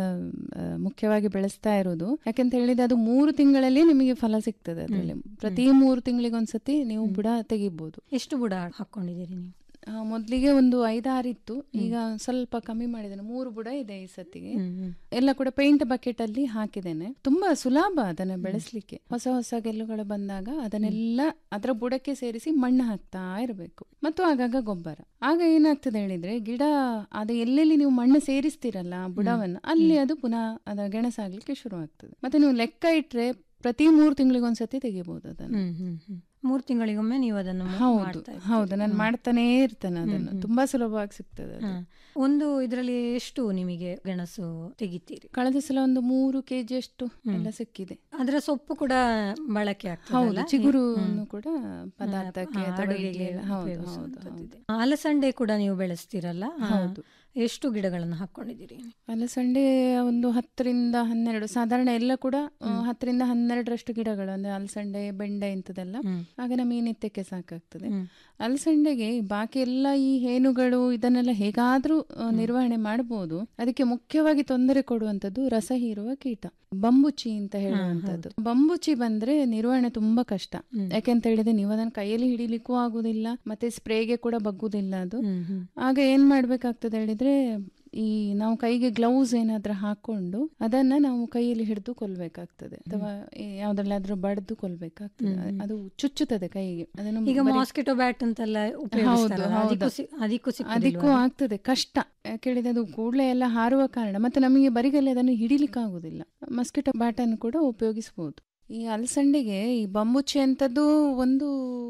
ಆ, ಮುಖ್ಯವಾಗಿ ಬೆಳೆಸ್ತಾ ಇರೋದು ಯಾಕೆಂತ ಹೇಳಿದ್ರೆ ಅದು ಮೂರು ತಿಂಗಳಲ್ಲಿ ನಿಮಗೆ ಫಲ ಸಿಗ್ತದೆ ಅದರಲ್ಲಿ ಪ್ರತಿ ಮೂರು ತಿಂಗಳಿಗೊಂದ್ಸತಿ ನೀವು ಬುಡ ತೆಗಿಬಹುದು ಎಷ್ಟು ಬುಡ ಹಾಕೊಂಡಿದ್ದೀರಿ ನೀವು ಆ, ಮೊದ್ಲಿಗೆ ಒಂದು ಐದಾರು ಇತ್ತು ಈಗ ಸ್ವಲ್ಪ ಕಮ್ಮಿ ಮಾಡಿದ್ದೇನೆ ಮೂರು ಬುಡ ಇದೆ ಈ ಸತಿಗೆ ಎಲ್ಲ ಕೂಡ ಪೇಂಟ್ ಬಕೆಟ್ ಅಲ್ಲಿ ಹಾಕಿದ್ದೇನೆ ತುಂಬಾ ಸುಲಭ ಅದನ್ನ ಬೆಳೆಸ್ಲಿಕ್ಕೆ ಹೊಸ ಹೊಸ ಗೆಲ್ಲುಗಳು ಬಂದಾಗ ಅದನ್ನೆಲ್ಲ ಅದರ ಬುಡಕ್ಕೆ ಸೇರಿಸಿ ಮಣ್ಣು ಹಾಕ್ತಾ ಇರಬೇಕು ಮತ್ತು ಆಗಾಗ ಗೊಬ್ಬರ ಆಗ ಏನಾಗ್ತದೆ ಹೇಳಿದ್ರೆ ಗಿಡ ಅದು ಎಲ್ಲೆಲ್ಲಿ ನೀವು ಮಣ್ಣು ಸೇರಿಸ್ತೀರಲ್ಲ ಆ ಬುಡವನ್ನು ಅಲ್ಲಿ ಅದು ಪುನಃ ಅದರ ಗೆಣಸಾಗ್ಲಿಕ್ಕೆ ಶುರು ಆಗ್ತದೆ ಮತ್ತೆ ನೀವು ಲೆಕ್ಕ ಇಟ್ರೆ ಪ್ರತಿ ಮೂರು ತಿಂಗಳಿಗೊಂದ್ಸತಿ ತೆಗಿಬಹುದು ಅದನ್ನು ಹ್ಮ್ ಹ್ಮ್ ಹ್ಮ್ ಮೂರು ತಿಂಗಳಿಗೊಮ್ಮೆ ನೀವು ಅದನ್ನು ಮಾ- ಹೌದು ಮಾಡ್ತಾ ಇರ್ತೀರಿ. ಹೌದು ನಾನು ಮಾಡ್ತಾನೇ ಇರ್ತೇನೆ ಅದನ್ನು ತುಂಬಾ ಸುಲಭವಾಗಿ ಸಿಗ್ತದೆ ಅದು. ಹಾ. ಒಂದು ಇದರಲ್ಲಿ ಎಷ್ಟು ನಿಮಗೆ ಗೆಣಸು ತೆಗಿತೀರಿ ಕಳೆದ ಸಲ ಒಂದು ಮೂರು ಕೆಜಿ ಅಷ್ಟು ಎಲ್ಲ ಸಿಕ್ಕಿದೆ ಅದರ ಸೊಪ್ಪು ಕೂಡ ಬಳಕೆ ಹೌದು ಆಗ್ತದೆ ಚಿಗುರು ಕೂಡ ಪದಾರ್ಥಕ್ಕೆ ಅಥವಾ ಅಡುಗೆಗೆ ಇಡ್ಲಿಗೆ- ಹೌದು ಹೌದು ಉಪಯೋಗಿಸುವಂಥದ್ದಿದೆ. ಅಲಸಂಡೆ ಕೂಡ ನೀವು ಬೆಳೆಸ್ತೀರಲ್ಲ ಆ, ಹೌದು. ಎಷ್ಟು ಗಿಡಗಳನ್ನು ಹಾಕೊಂಡಿದ್ದೀರಿ ಅಲಸಂಡೆ ಒಂದು ಹತ್ತರಿಂದ ಹನ್ನೆರಡು ಸಾಧಾರಣ ಎಲ್ಲ ಕೂಡ ಆ, ಹತ್ತರಿಂದ ಹನ್ನೆರಡರಷ್ಟು ಗಿಡಗಳು ಅಂದ್ರೆ ಅಲಸಂಡೆ ಬೆಂಡೆ ಇಂಥದೆಲ್ಲ ಆಗ ನಮಗೆ ನಿತ್ಯಕ್ಕೆ ಸಾಕಾಗ್ತದೆ ಅಲಸಂಡೆಗೆ ಬಾಕಿ ಎಲ್ಲ ಈ ಹೇನುಗಳು ಇದನ್ನೆಲ್ಲ ಹೇಗಾದ್ರೂ ಆ, ನಿರ್ವಹಣೆ ಮಾಡಬಹುದು ಅದಕ್ಕೆ ಮುಖ್ಯವಾಗಿ ತೊಂದರೆ ಕೊಡುವಂತದ್ದು ರಸ ಹೀರುವ ಕೀಟ ಬಂಬುಚಿ ಅಂತ ಹೇಳುವಂತದ್ದು ಬಂಬುಚಿ ಬಂದ್ರೆ ನಿರ್ವಹಣೆ ತುಂಬಾ ಕಷ್ಟ ಯಾಕೆಂತ ಹೇಳಿದ್ರೆ ನೀವು ಅದನ್ನ ಕೈಯಲ್ಲಿ ಹಿಡಿಲಿಕ್ಕೂ ಆಗುದಿಲ್ಲ ಮತ್ತೆ ಸ್ಪ್ರೇಗೆ ಕೂಡ ಬಗ್ಗುದಿಲ್ಲ ಅದು ಆಗ ಏನ್ ಮಾಡ್ಬೇಕಾಗ್ತದೆ ಹೇಳಿದ್ರೆ ಈ ನಾವು ಕೈಗೆ ಗ್ಲೌಸ್ ಏನಾದ್ರೂ ಹಾಕೊಂಡು ಅದನ್ನ ನಾವು ಕೈಯಲ್ಲಿ ಹಿಡಿದು ಕೊಲ್ಬೇಕಾಗ್ತದೆ ಅಥವಾ ಯಾವ್ದ್ರಲ್ಲಾದ್ರೂ ಬಡ್ದು ಕೊಲ್ಬೇಕಾಗ್ತದೆ ಹ್ಮ್, ಹ್ಮ್. ಅದು ಚುಚ್ಚುತ್ತದೆ ಕೈಗೆ ಅದನ್ನು ಈಗ ಬರೀ- ಮಾಸ್ಕಿಟೋ ಬ್ಯಾಟ್ ಅಂತೆಲ್ಲ ಹೌದು ಉಪಯೋಗಿಸ್ತಾರಲ್ಲ, ಹೌದು ಅದಕ್ಕೂ ಸಿ- ಅದಕ್ಕೂ ಸಿಕ್ಕುದಿಲ್ವಾ? ಅದಕ್ಕೂ ಆಗ್ತದೆ ಕಷ್ಟ ಯಾಕೇಳಿದ್ರೆ ಅದು ಕೂಡಲೇ ಎಲ್ಲ ಹಾರುವ ಕಾರಣ ಮತ್ತೆ ನಮಗೆ ಬರಿಗಲ್ಲಿ ಅದನ್ನು ಹಿಡಿಲಿಕ್ಕೆ ಆಗುದಿಲ್ಲ ಮಸ್ಕಿಟೋ ಬ್ಯಾಟ್ ಅನ್ನು ಕೂಡ ಉಪಯೋಗಿಸಬಹುದು ಈ ಅಲಸಂಡೆಗೆ ಈ ಬಂಬುಚ್ಚೆ ಅಂತದ್ದು ಒಂದು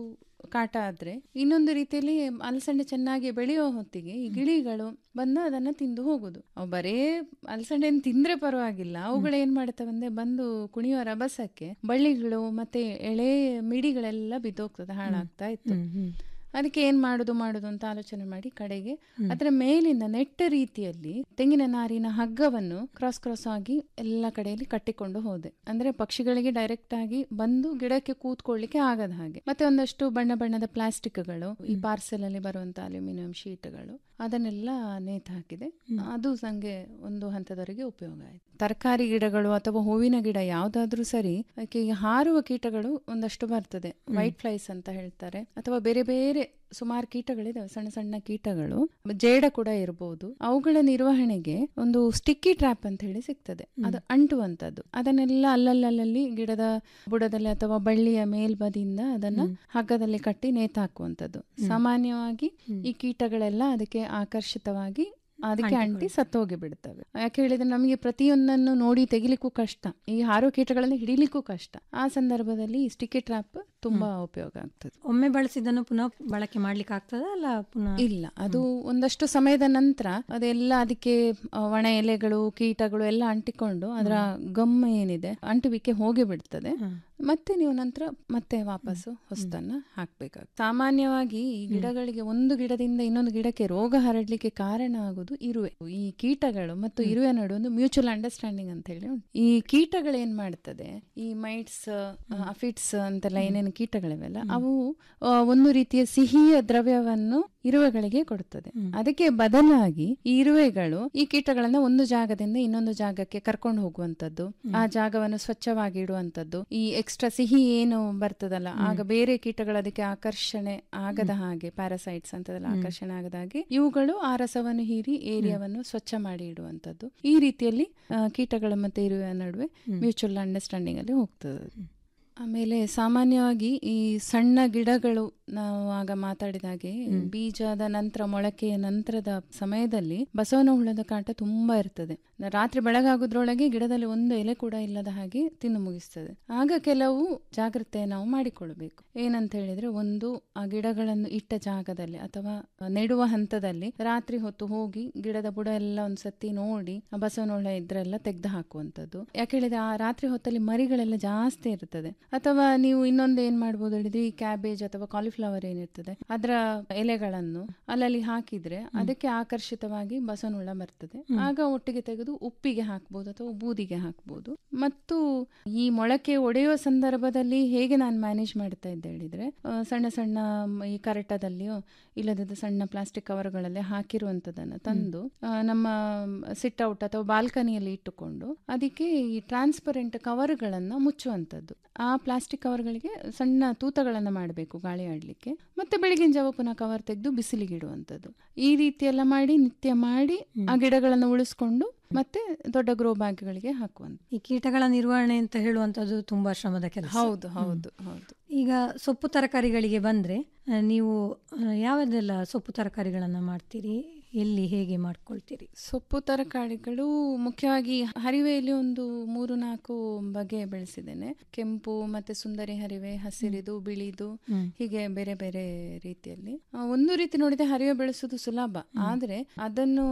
ಕಾಟ ಆದ್ರೆ ಇನ್ನೊಂದು ರೀತಿಯಲ್ಲಿ ಅಲಸಂಡೆ ಚೆನ್ನಾಗಿ ಬೆಳೆಯೋ ಹೊತ್ತಿಗೆ ಈ ಗಿಳಿಗಳು ಬಂದು ಅದನ್ನ ತಿಂದು ಹೋಗುದು ಅವು ಬರೇ ಅಲಸಂಡೆಯನ್ನು ತಿಂದ್ರೆ ಪರವಾಗಿಲ್ಲ ಅವುಗಳು ಏನ್ ಮಾಡ್ತವೆ ಅಂದ್ರೆ ಬಂದು ಕುಣಿಯೋ ರಭಸಕ್ಕೆ ಬಳ್ಳಿಗಳು ಮತ್ತೆ ಎಳೆ ಮಿಡಿಗಳೆಲ್ಲ ಬಿದ್ದೋಗ್ತದೆ ಹಾಳಾಗ್ತಾ ಇತ್ತು ಹ್ಮ್, ಹ್ಮ್. ಅದಕ್ಕೆ ಏನ್ ಮಾಡುದು ಮಾಡುದು ಅಂತ ಆಲೋಚನೆ ಮಾಡಿ ಕಡೆಗೆ ಅದರ ಮೇಲಿಂದ ನೆಟ್ಟ ರೀತಿಯಲ್ಲಿ ತೆಂಗಿನ ನಾರಿನ ಹಗ್ಗವನ್ನು ಕ್ರಾಸ್ ಕ್ರಾಸ್ ಆಗಿ ಎಲ್ಲ ಕಡೆಯಲ್ಲಿ ಕಟ್ಟಿಕೊಂಡು ಹೋದೆ ಅಂದ್ರೆ ಪಕ್ಷಿಗಳಿಗೆ ಡೈರೆಕ್ಟ್ ಆಗಿ ಬಂದು ಗಿಡಕ್ಕೆ ಕೂತ್ಕೊಳ್ಳಿಕ್ಕೆ ಆಗದ ಹಾಗೆ ಮತ್ತೆ ಒಂದಷ್ಟು ಬಣ್ಣ ಬಣ್ಣದ ಪ್ಲಾಸ್ಟಿಕ್ಗಳು ಈ ಪಾರ್ಸೆಲ್ ಅಲ್ಲಿ ಬರುವಂತ ಅಲ್ಯೂಮಿನಿಯಂ ಶೀಟ್ಗಳು ಅದನ್ನೆಲ್ಲ ನೇತು ಹಾಕಿದೆ ಅದು ನಂಗೆ ಒಂದು ಹಂತದವರೆಗೆ ಉಪಯೋಗ ಆಯ್ತು ತರಕಾರಿ ಗಿಡಗಳು ಅಥವಾ ಹೂವಿನ ಗಿಡ ಯಾವ್ದಾದ್ರೂ ಸರಿ ಅದಕ್ಕೆ ಈ ಹಾರುವ ಕೀಟಗಳು ಒಂದಷ್ಟು ಬರ್ತದೆ ವೈಟ್ ಫ್ಲೈಸ್ ಅಂತ ಹೇಳ್ತಾರೆ ಅಥವಾ ಬೇರೆ ಬೇರೆ ಸುಮಾರು ಕೀಟಗಳಿದಾವೆ ಸಣ್ಣ ಸಣ್ಣ ಕೀಟಗಳು ಜೇಡ ಕೂಡ ಇರಬಹುದು ಅವುಗಳ ನಿರ್ವಹಣೆಗೆ ಒಂದು ಸ್ಟಿಕ್ಕಿ ಟ್ರ್ಯಾಪ್ ಅಂತ ಹೇಳಿ ಸಿಗ್ತದೆ ಅದು ಅಂಟುವಂತದ್ದು ಅದನ್ನೆಲ್ಲ ಅಲ್ಲಲ್ಲಲ್ಲಿ ಗಿಡದ ಬುಡದಲ್ಲಿ ಅಥವಾ ಬಳ್ಳಿಯ ಮೇಲ್ಬದಿಯಿಂದ ಅದನ್ನ ಹಗ್ಗದಲ್ಲಿ ಕಟ್ಟಿ ನೇತಾಕುವಂತದ್ದು ಸಾಮಾನ್ಯವಾಗಿ ಈ ಕೀಟಗಳೆಲ್ಲ ಅದಕ್ಕೆ ಆಕರ್ಷಿತವಾಗಿ ಅದಕ್ಕೆ ಅಂಟಿ ಸತ್ತೋಗಿ ಬಿಡ್ತವೆ ಯಾಕೆ ಹೇಳಿದ್ರೆ ನಮಗೆ ಪ್ರತಿಯೊಂದನ್ನು ನೋಡಿ ತೆಗಿಲಿಕ್ಕೂ ಕಷ್ಟ ಈ ಹಾರೋ ಕೀಟಗಳನ್ನು ಹಿಡಿಲಿಕ್ಕೂ ಕಷ್ಟ ಆ ಸಂದರ್ಭದಲ್ಲಿ ಈ ಸ್ಟಿಕ್ಕಿ ಟ್ರ್ಯಾಪ್ ತುಂಬಾ ಉಪಯೋಗ ಆಗ್ತದೆ ಒಮ್ಮೆ ಬಳಸಿದ್ದನ್ನು ಪುನಃ ಬಳಕೆ ಮಾಡ್ಲಿಕ್ಕೆ ಆಗ್ತದ ಅಲ್ಲ ಪುನಃ ಇಲ್ಲ ಅದು ಒಂದಷ್ಟು ಸಮಯದ ನಂತರ ಅದೆಲ್ಲ ಅದಕ್ಕೆ ಆ, ಒಣ ಎಲೆಗಳು ಕೀಟಗಳು ಎಲ್ಲ ಅಂಟಿಕೊಂಡು ಅದರ ಗಮ್ಮ ಏನಿದೆ ಅಂಟುವಿಕೆ ಹೋಗಿ ಬಿಡ್ತದೆ ಮತ್ತೆ ನೀವು ನಂತರ ಮತ್ತೆ ವಾಪಸ್ಸು ಹೊಸದನ್ನ ಹಾಕ್ಬೇಕಾಗ್ತದೆ ಸಾಮಾನ್ಯವಾಗಿ ಈ ಗಿಡಗಳಿಗೆ ಒಂದು ಗಿಡದಿಂದ ಇನ್ನೊಂದು ಗಿಡಕ್ಕೆ ರೋಗ ಹರಡ್ಲಿಕ್ಕೆ ಕಾರಣ ಆಗುದು ಇರುವೆ ಈ ಕೀಟಗಳು ಮತ್ತು ಇರುವೆ ನಡುವೆ ಒಂದು ಮ್ಯೂಚುವಲ್ ಅಂಡರ್ಸ್ಟ್ಯಾಂಡಿಂಗ್ ಅಂತ ಹೇಳಿ ಉಂಟು ಈ ಕೀಟಗಳು ಏನ್ ಮಾಡ್ತದೆ ಈ ಮೈಟ್ಸ್ ಅಫಿಟ್ಸ್ ಅಂತೆಲ್ಲ ಏನೇನು ಕೀಟಗಳಿವೆಲ್ಲ ಅವು ಆ, ಒಂದು ರೀತಿಯ ಸಿಹಿಯ ದ್ರವ್ಯವನ್ನು ಇರುವೆಗಳಿಗೆ ಕೊಡುತ್ತದೆ ಅದಕ್ಕೆ ಬದಲಾಗಿ ಈ ಇರುವೆಗಳು ಈ ಕೀಟಗಳನ್ನ ಒಂದು ಜಾಗದಿಂದ ಇನ್ನೊಂದು ಜಾಗಕ್ಕೆ ಕರ್ಕೊಂಡು ಹೋಗುವಂತದ್ದು ಆ ಜಾಗವನ್ನು ಸ್ವಚ್ಛವಾಗಿ ಇಡುವಂತದ್ದು ಈ ಎಕ್ಸ್ಟ್ರಾ ಸಿಹಿ ಏನು ಬರ್ತದಲ್ಲ ಆಗ ಬೇರೆ ಕೀಟಗಳು ಅದಕ್ಕೆ ಆಕರ್ಷಣೆ ಆಗದ ಹಾಗೆ ಪ್ಯಾರಾಸೈಟ್ಸ್ ಅಂತದಲ್ಲ ಆಕರ್ಷಣೆ ಆಗದ ಹಾಗೆ ಇವುಗಳು ಆ ರಸವನ್ನು ಹೀರಿ ಏರಿಯಾವನ್ನು ಸ್ವಚ್ಛ ಮಾಡಿ ಇಡುವಂತದ್ದು ಈ ರೀತಿಯಲ್ಲಿ ಆ, ಕೀಟಗಳು ಮತ್ತೆ ಇರುವೆಯ ನಡುವೆ ಮ್ಯೂಚುವಲ್ ಅಂಡರ್ಸ್ಟ್ಯಾಂಡಿಂಗ್ ಅಲ್ಲಿ ಹೋಗ್ತದೆ ಅದು. ಆಮೇಲೆ ಸಾಮಾನ್ಯವಾಗಿ ಈ ಸಣ್ಣ ಗಿಡಗಳು ನಾವು ಆಗ ಮಾತಾಡಿದಾಗೆ ಬೀಜದ ನಂತರ ಮೊಳಕೆಯ ನಂತರದ ಸಮಯದಲ್ಲಿ ಬಸವನ ಹುಳದ ಕಾಟ ತುಂಬಾ ಇರ್ತದೆ ರಾತ್ರಿ ಬೆಳಗಾಗೋದ್ರೊಳಗೆ ಗಿಡದಲ್ಲಿ ಒಂದು ಎಲೆ ಕೂಡ ಇಲ್ಲದ ಹಾಗೆ ತಿಂದು ಮುಗಿಸ್ತದೆ ಆಗ ಕೆಲವು ಜಾಗ್ರತೆ ನಾವು ಮಾಡಿಕೊಳ್ಬೇಕು ಏನಂತ ಹೇಳಿದ್ರೆ ಒಂದು ಆ ಗಿಡಗಳನ್ನು ಇಟ್ಟ ಜಾಗದಲ್ಲಿ ಅಥವಾ ನೆಡುವ ಹಂತದಲ್ಲಿ ರಾತ್ರಿ ಹೊತ್ತು ಹೋಗಿ ಗಿಡದ ಬುಡ ಎಲ್ಲ ಒಂದ್ಸತಿ ನೋಡಿ ಆ ಬಸವನ ಹುಳ ಇದ್ರೆಲ್ಲ ತೆಗೆದು ಹಾಕುವಂಥದ್ದು ಯಾಕೆ ಹೇಳಿದ್ರೆ ಆ ರಾತ್ರಿ ಹೊತ್ತಲ್ಲಿ ಮರಿಗಳೆಲ್ಲ ಜಾಸ್ತಿ ಇರ್ತದೆ ಅಥವಾ ನೀವು ಇನ್ನೊಂದು ಏನ್ ಮಾಡ್ಬೋದು ಹೇಳಿದ್ರೆ ಈ ಕ್ಯಾಬೇಜ್ ಅಥವಾ ಕಾಲಿಫ್ಲವರ್ ಏನಿರ್ತದೆ ಅದರ ಎಲೆಗಳನ್ನು ಅಲ್ಲಲ್ಲಿ ಹಾಕಿದ್ರೆ ಅದಕ್ಕೆ ಆಕರ್ಷಿತವಾಗಿ ಬಸವನ ಹುಳ ಬರ್ತದೆ ಆಗ ಒಟ್ಟಿಗೆ ತೆಗೆದು ಉಪ್ಪಿಗೆ ಹಾಕ್ಬೋದು ಅಥವಾ ಬೂದಿಗೆ ಹಾಕ್ಬೋದು ಮತ್ತು ಈ ಮೊಳಕೆ ಒಡೆಯುವ ಸಂದರ್ಭದಲ್ಲಿ ಹೇಗೆ ನಾನು ಮ್ಯಾನೇಜ್ ಮಾಡ್ತಾ ಇದ್ದೆ ಹೇಳಿದ್ರೆ ಆ, ಸಣ್ಣ ಸಣ್ಣ ಮ್, ಈ ಕರಟದಲ್ಲಿಯೋ ಇಲ್ಲದಿದ್ದ ಸಣ್ಣ ಪ್ಲಾಸ್ಟಿಕ್ ಕವರ್ಗಳಲ್ಲಿ ಹಾಕಿರುವಂತದನ್ನ ತಂದು ಆ, ನಮ್ಮ ಸಿಟ್ ಔಟ್ ಅಥವಾ ಬಾಲ್ಕನಿಯಲ್ಲಿ ಇಟ್ಟುಕೊಂಡು ಅದಕ್ಕೆ ಈ ಟ್ರಾನ್ಸ್ಪರೆಂಟ್ ಕವರ್ಗಳನ್ನ ಮುಚ್ಚುವಂತದ್ದು ಆ ಪ್ಲಾಸ್ಟಿಕ್ ಕವರ್ಗಳಿಗೆ ಸಣ್ಣ ತೂತಗಳನ್ನ ಮಾಡಬೇಕು ಗಾಳಿ ಆಡ್ಲಿಕ್ಕೆ ಮತ್ತೆ ಬೆಳಗಿನ ಜಾವ ಪುನಃ ಕವರ್ ತೆಗೆದು ಬಿಸಿಲಿಗೆ ಇಡುವಂತದ್ದು ಈ ರೀತಿ ಎಲ್ಲ ಮಾಡಿ ನಿತ್ಯ ಮಾಡಿ ಆ ಗಿಡಗಳನ್ನು ಉಳಿಸ್ಕೊಂಡು ಮತ್ತೆ ದೊಡ್ಡ ಗ್ರೋ ಬ್ಯಾಗ್ಗಳಿಗೆ ಹಾಕುವಂತ ಈ ಕೀಟಗಳ ನಿರ್ವಹಣೆ ಅಂತ ಹೇಳುವಂತದ್ದು ತುಂಬಾ ಶ್ರಮದ ಕೆಲಸ ಹೌದು ಹೌದು ಹೌದು ಈಗ ಸೊಪ್ಪು ತರಕಾರಿಗಳಿಗೆ ಬಂದ್ರೆ ಆ, ನೀವು ಆ, ಯಾವುದೆಲ್ಲ ಸೊಪ್ಪು ತರಕಾರಿಗಳನ್ನ ಮಾಡ್ತೀರಿ ಎಲ್ಲಿ ಹೇಗೆ ಮಾಡ್ಕೊಳ್ತೀರಿ ಸೊಪ್ಪು ತರಕಾರಿಗಳು ಮುಖ್ಯವಾಗಿ ಹರಿವೆಯಲ್ಲಿ ಒಂದು ಮೂರು ನಾಲ್ಕು ಬಗೆ ಬೆಳೆಸಿದ್ದೇನೆ ಕೆಂಪು ಮತ್ತೆ ಸುಂದರಿ ಹರಿವೆ ಹಸಿರಿದು ಬಿಳಿದು ಹ್ಮ್. ಹೀಗೆ ಬೇರೆ ಬೇರೆ ರೀತಿಯಲ್ಲಿ ಆ, ಒಂದು ರೀತಿ ನೋಡಿದ್ರೆ ಹರಿವೆ ಬೆಳೆಸೋದು ಸುಲಭ ಆದ್ರೆ ಅದನ್ನು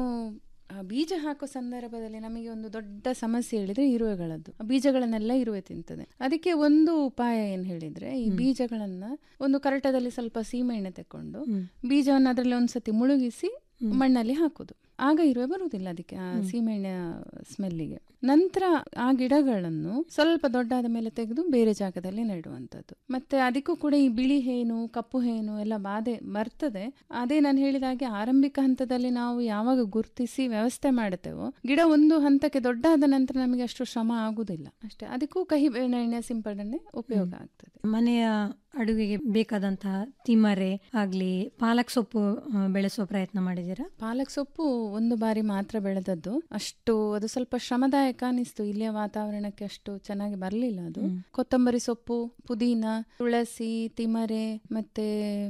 ಆ ಬೀಜ ಹಾಕೋ ಸಂದರ್ಭದಲ್ಲಿ ನಮಗೆ ಒಂದು ದೊಡ್ಡ ಸಮಸ್ಯೆ ಹೇಳಿದ್ರೆ ಇರುವೆಗಳದ್ದು ಆ ಬೀಜಗಳನ್ನೆಲ್ಲ ಇರುವೆ ತಿಂತದೆ ಅದಕ್ಕೆ ಒಂದು ಉಪಾಯ ಏನ್ ಹೇಳಿದ್ರೆ ಈ ಬೀಜಗಳನ್ನ ಒಂದು ಕರಟದಲ್ಲಿ ಸ್ವಲ್ಪ ಸೀಮೆ ಎಣ್ಣೆ ತಕೊಂಡು ಬೀಜವನ್ನು ಅದರಲ್ಲಿ ಒಂದ್ಸತಿ ಮುಳುಗಿಸಿ ಮಣ್ಣಲ್ಲಿ ಹಾಕುದು ಆಗ ಇರುವೆ ಬರುವುದಿಲ್ಲ ಅದಕ್ಕೆ ಆ ಸೀಮೆಎಣ್ಣೆಯ ಸ್ಮೆಲ್ಲಿಗೆ ನಂತರ ಆ ಗಿಡಗಳನ್ನು ಸ್ವಲ್ಪ ದೊಡ್ಡಾದ ಮೇಲೆ ತೆಗೆದು ಬೇರೆ ಜಾಗದಲ್ಲಿ ನೆಡುವಂಥದ್ದು ಮತ್ತೆ ಅದಕ್ಕೂ ಕೂಡ ಈ ಬಿಳಿ ಹೇನು ಕಪ್ಪು ಹೇನು ಎಲ್ಲ ಬಾಧೆ ಬರ್ತದೆ ಅದೇ ನಾನು ಹೇಳಿದ ಹಾಗೆ ಆರಂಭಿಕ ಹಂತದಲ್ಲಿ ನಾವು ಯಾವಾಗ ಗುರುತಿಸಿ ವ್ಯವಸ್ಥೆ ಮಾಡುತ್ತೇವೋ ಗಿಡ ಒಂದು ಹಂತಕ್ಕೆ ದೊಡ್ಡಾದ ನಂತರ ನಮಗೆ ಅಷ್ಟು ಶ್ರಮ ಆಗುದಿಲ್ಲ ಅಷ್ಟೇ ಅದಕ್ಕೂ ಕಹಿ ಬೇವಿನ ಎಣ್ಣೆ ಸಿಂಪಡಣೆ ಉಪಯೋಗ ಆಗ್ತದೆ ಮನೆಯ ಅಡುಗೆಗೆ ಬೇಕಾದಂತಹ ತಿಮರೆ ಆಗ್ಲಿ ಪಾಲಕ್ ಸೊಪ್ಪು ಆ, ಬೆಳೆಸುವ ಪ್ರಯತ್ನ ಮಾಡಿದ್ದೀರಾ ಪಾಲಕ್ ಸೊಪ್ಪು ಒಂದು ಬಾರಿ ಮಾತ್ರ ಬೆಳೆದದ್ದು ಅಷ್ಟು ಅದು ಸ್ವಲ್ಪ ಶ್ರಮದಾಯಕ ಅನಿಸ್ತು ಇಲ್ಲಿಯ ವಾತಾವರಣಕ್ಕೆ ಅಷ್ಟು ಚೆನ್ನಾಗಿ ಬರಲಿಲ್ಲ ಅದು ಕೊತ್ತಂಬರಿ ಸೊಪ್ಪು ಪುದೀನ ತುಳಸಿ ತಿಮರೆ ಮತ್ತೆ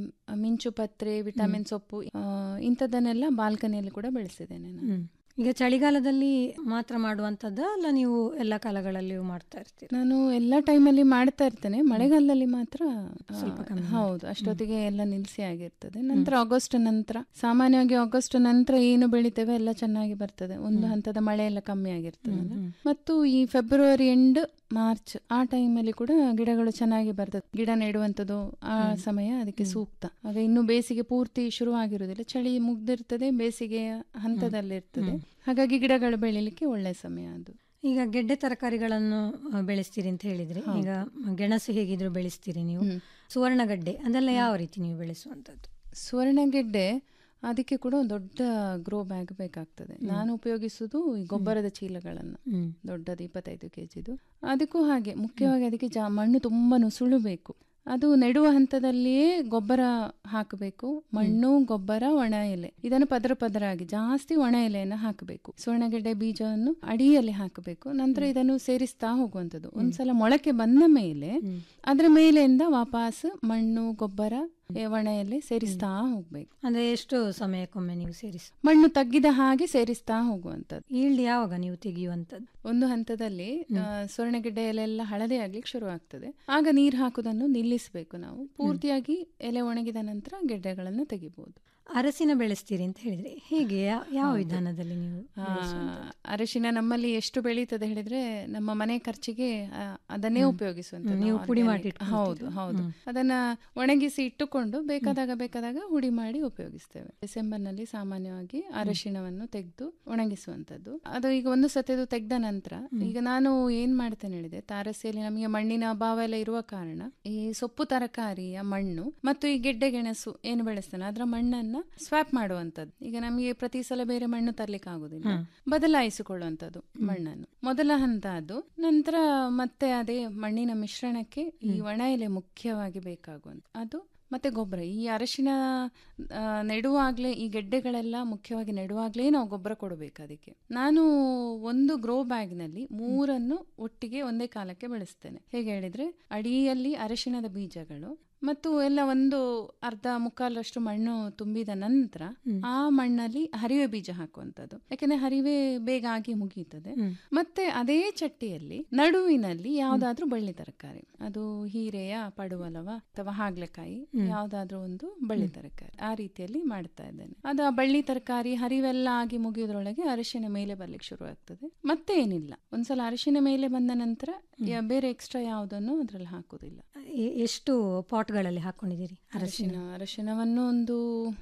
ಮಿಂಚು ಪತ್ರೆ ವಿಟಮಿನ್ ಸೊಪ್ಪು ಆ, ಇಂಥದ್ದನ್ನೆಲ್ಲ ಬಾಲ್ಕನಿಯಲ್ಲಿ ಕೂಡ ಬೆಳೆಸಿದ್ದೇನೆ ನಾನು ಹ್ಮ್. ಈಗ ಚಳಿಗಾಲದಲ್ಲಿ ಮಾತ್ರ ಮಾಡುವಂತದ್ದ ಅಲ್ಲ ನೀವು ಎಲ್ಲ ಕಾಲಗಳಲ್ಲಿಯೂ ಮಾಡ್ತಾ ಇರ್ತೀರಿ ನಾನು ಎಲ್ಲ ಟೈಮಲ್ಲಿ ಮಾಡ್ತಾ ಇರ್ತೇನೆ ಮಳೆಗಾಲದಲ್ಲಿ ಮಾತ್ರ ಆ, ಸ್ವಲ್ಪ ಕಮ್ಮಿ ಹೌದು ಅಷ್ಟೊತ್ತಿಗೆ ಎಲ್ಲ ನಿಲ್ಸಿ ಆಗಿರ್ತದೆ ನಂತರ ಆಗಸ್ಟ್ ನಂತರ ಸಾಮಾನ್ಯವಾಗಿ ಆಗಸ್ಟ್ ನಂತರ ಏನು ಬೆಳಿತೇವೆ ಎಲ್ಲ ಚೆನ್ನಾಗಿ ಬರ್ತದೆ ಒಂದು ಹಂತದ ಮಳೆ ಎಲ್ಲ ಕಮ್ಮಿ ಆಗಿರ್ತದಲ್ಲ ಮತ್ತು ಈ ಫೆಬ್ರವರಿ ಎಂಡ್ ಮಾರ್ಚ್ ಆ ಟೈಮಲ್ಲಿ ಕೂಡ ಗಿಡಗಳು ಚೆನ್ನಾಗಿ ಬರ್ತದೆ ಗಿಡ ನೆಡುವಂಥದ್ದು ಆ ಸಮಯ ಅದಕ್ಕೆ ಸೂಕ್ತ ಆಗ ಇನ್ನು ಬೇಸಿಗೆ ಪೂರ್ತಿ ಶುರು ಆಗಿರುವುದಿಲ್ಲ ಚಳಿ ಮುಗ್ದಿರ್ತದೆ ಬೇಸಿಗೆಯ ಹಂತದಲ್ಲಿರ್ತದೆ ಹಾಗಾಗಿ ಗಿಡಗಳು ಬೆಳಿಲಿಕ್ಕೆ ಒಳ್ಳೆ ಸಮಯ ಅದು ಈಗ ಗೆಡ್ಡೆ ತರಕಾರಿಗಳನ್ನು ಆ, ಬೆಳೆಸ್ತೀರಿ ಅಂತ ಹೇಳಿದ್ರಿ ಹೌದು. ಈಗ ಗೆಣಸು ಹೇಗಿದ್ರು ಬೆಳೆಸ್ತೀರಿ ನೀವು ಸುವರ್ಣಗಡ್ಡೆ ಅದೆಲ್ಲ ಯಾವ ರೀತಿ ನೀವು ಬೆಳೆಸುವಂತದ್ದು ಸುವರ್ಣಗೆಡ್ಡೆ ಅದಕ್ಕೆ ಕೂಡ ಒಂದು ದೊಡ್ಡ ಗ್ರೋ ಬ್ಯಾಗ್ ಬೇಕಾಗ್ತದೆ ನಾನು ಉಪಯೋಗಿಸುವುದು ಈ ಗೊಬ್ಬರದ ಚೀಲಗಳನ್ನು ಹ್ಮ್. ದೊಡ್ಡದು ಇಪ್ಪತ್ತೈದು ಕೆ ಜಿದು ಅದಕ್ಕೂ ಹಾಗೆ ಮುಖ್ಯವಾಗಿ ಅದಕ್ಕೆ ಜಾ ಮಣ್ಣು ತುಂಬ ನುಸುಳು ಬೇಕು ಅದು ನೆಡುವ ಹಂತದಲ್ಲಿಯೇ ಗೊಬ್ಬರ ಹಾಕಬೇಕು ಮಣ್ಣು ಗೊಬ್ಬರ ಒಣ ಎಲೆ ಇದನ್ನು ಪದರ ಪದರ ಆಗಿ ಜಾಸ್ತಿ ಒಣ ಎಲೆಯನ್ನು ಹಾಕಬೇಕು ಸುವರ್ಣಗೆಡ್ಡೆ ಬೀಜವನ್ನು ಅಡಿಯಲ್ಲಿ ಹಾಕಬೇಕು ನಂತರ ಇದನ್ನು ಸೇರಿಸ್ತಾ ಹೋಗುವಂಥದ್ದು ಒಂದ್ಸಲ ಮೊಳಕೆ ಬಂದ ಮೇಲೆ ಅದರ ಮೇಲೆಯಿಂದ ವಾಪಸ್ ಮಣ್ಣು ಗೊಬ್ಬರ ಎ, ಒಣ ಎಲೆ ಸೇರಿಸ್ತಾ ಹೋಗ್ಬೇಕು ಅಂದ್ರೆ ಎಷ್ಟು ಸಮಯಕ್ಕೊಮ್ಮೆ ನೀವು ಸೇರಿಸಿ ಮಣ್ಣು ತಗ್ಗಿದ ಹಾಗೆ ಸೇರಿಸ್ತಾ ಹೋಗುವಂಥದ್ದು ಈಲ್ಡ್ ಯಾವಾಗ ನೀವು ತೆಗೆಯುವಂತದ್ದು ಒಂದು ಹಂತದಲ್ಲಿ ಆ, ಸುವರ್ಣಗೆಡ್ಡೆ ಎಲೆ ಎಲ್ಲ ಹಳದಿ ಆಗ್ಲಿಕ್ಕೆ ಶುರು ಆಗ್ತದೆ ಆಗ ನೀರು ಹಾಕುವುದನ್ನು ನಿಲ್ಲಿಸಬೇಕು ನಾವು ಪೂರ್ತಿಯಾಗಿ ಎಲೆ ಒಣಗಿದ ನಂತರ ಗೆಡ್ಡೆಗಳನ್ನು ತೆಗಿಬಹುದು ಅರಸಿನ ಬೆಳೆಸ್ತೀರಿ ಅಂತ ಹೇಳಿದ್ರೆ ಹೇಗೆ ಯಾ- ಯಾವ ಹೌದು. ವಿಧಾನದಲ್ಲಿ ನೀವು ಆ, ಬೆಳೆಸುವಂತದ್ದು? ಅರಿಶಿನ ನಮ್ಮಲ್ಲಿ ಎಷ್ಟು ಬೆಳೀತದೆ ಹೇಳಿದ್ರೆ ಆ, ಮನೆ ಖರ್ಚಿಗೆ ಆ, ಅದನ್ನೇ ಹ್ಮ್. ಉಪಯೋಗಿಸುವಂತ ಹ್ಮ್, ನೀವು ಪುಡಿ ಮಾಡಿ ಇಟ್ಕೊಳ್ತೀರಾ? ಹೌದು ಹೌದು ಹ್ಮ್. ಅದನ್ನ ಒಣಗಿಸಿ ಇಟ್ಟುಕೊಂಡು ಬೇಕಾದಾಗ ಬೇಕಾದಾಗ ಹುಡಿ ಮಾಡಿ ಉಪಯೋಗಿಸ್ತೇವೆ ಡಿಸೆಂಬರ್ ನಲ್ಲಿ ಸಾಮಾನ್ಯವಾಗಿ ಅರಿಶಿಣವನ್ನು ತೆಗೆದು ಒಣಗಿಸುವಂತದ್ದು ಅದು ಈಗ ಒಂದು ಸತಿದು ತೆಗೆದ ನಂತರ ಈಗ ನಾನು ಏನ್ ಮಾಡ್ತೇನೆ ಹೇಳಿದೆ ತಾರಸಿಯಲ್ಲಿ ನಮಗೆ ಮಣ್ಣಿನ ಅಭಾವ ಎಲ್ಲ ಇರುವ ಕಾರಣ ಈ ಸೊಪ್ಪು ತರಕಾರಿಯ ಮಣ್ಣು ಮತ್ತು ಈ ಗೆಡ್ಡೆ ಗೆಣಸು ಏನು ಬೆಳೆಸ್ತೇನೆ ಅದರ ಮಣ್ಣನ್ನ ಸ್ವಾಪ್ ಮಾಡುವಂತದ್ದು ಈಗ ನಮಗೆ ಪ್ರತಿ ಸಲ ಬೇರೆ ಮಣ್ಣು ತರ್ಲಿಕ್ಕೆ ಆಗುದಿಲ್ಲ ಹ್ಮ್. ಬದಲಾಯಿಸಿಕೊಳ್ಳುವಂಥದ್ದು ಮಣ್ಣನ್ನು ಮೊದಲ ಹಂತ ಅದು ನಂತರ ಮತ್ತೆ ಅದೇ ಮಣ್ಣಿನ ಮಿಶ್ರಣಕ್ಕೆ ಈ ಒಣ ಎಲೆ ಮುಖ್ಯವಾಗಿ ಬೇಕಾಗುವಂತ ಅದು ಮತ್ತೆ ಗೊಬ್ಬರ ಈ ಅರಶಿನ ಆ, ನೆಡುವಾಗ್ಲೇ ಈ ಗೆಡ್ಡೆಗಳೆಲ್ಲ ಮುಖ್ಯವಾಗಿ ನೆಡುವಾಗ್ಲೇ ನಾವು ಗೊಬ್ಬರ ಕೊಡಬೇಕು ಅದಕ್ಕೆ ನಾನು ಒಂದು ಗ್ರೋ ಬ್ಯಾಗ್ನಲ್ಲಿ ಮೂರನ್ನು ಒಟ್ಟಿಗೆ ಒಂದೇ ಕಾಲಕ್ಕೆ ಬೆಳೆಸ್ತೇನೆ ಹೇಗೆ ಹೇಳಿದ್ರೆ ಅಡಿಯಲ್ಲಿ ಅರಶಿಣದ ಬೀಜಗಳು ಮತ್ತು ಎಲ್ಲ ಒಂದು ಅರ್ಧ ಮುಕ್ಕಾಲಷ್ಟು ಮಣ್ಣು ತುಂಬಿದ ನಂತರ ಆ ಮಣ್ಣಲ್ಲಿ ಹರಿವೆ ಬೀಜ ಹಾಕುವಂಥದ್ದು ಯಾಕಂದ್ರೆ ಹರಿವೆ ಬೇಗ ಆಗಿ ಮುಗೀತದೆ ಮತ್ತೆ ಅದೇ ಚಟ್ಟಿಯಲ್ಲಿ ನಡುವಿನಲ್ಲಿ ಯಾವ್ದಾದ್ರೂ ಬಳ್ಳಿ ತರಕಾರಿ ಅದು ಹೀರೆಯ ಪಡುವಲವ ಅಥವಾ ಹಾಗ್ಲಕಾಯಿ ಯಾವ್ದಾದ್ರೂ ಒಂದು ಬಳ್ಳಿ ತರಕಾರಿ ಆ ರೀತಿಯಲ್ಲಿ ಮಾಡ್ತಾ ಇದ್ದೇನೆ ಅದು ಆ ಬಳ್ಳಿ ತರಕಾರಿ ಹರಿವೆಲ್ಲ ಆಗಿ ಮುಗಿಯೋದ್ರೊಳಗೆ ಅರಿಶಿನ ಮೇಲೆ ಬರ್ಲಿಕ್ಕೆ ಶುರು ಆಗ್ತದೆ ಮತ್ತೆ ಏನಿಲ್ಲ ಒಂದ್ಸಲ ಅರಿಶಿನ ಮೇಲೆ ಬಂದ ನಂತರ ಯಾ- ಬೇರೆ ಎಕ್ಸ್ಟ್ರಾ ಯಾವುದನ್ನು ಅದ್ರಲ್ಲಿ ಹಾಕುದಿಲ್ಲ ಎ- ಎಷ್ಟು ಪಾಟ್ಗಳಲ್ಲಿ ಹಾಕೊಂಡಿದ್ದೀರಿ ಅರಶಿನ ಅರಶಿನವನ್ನು ಒಂದು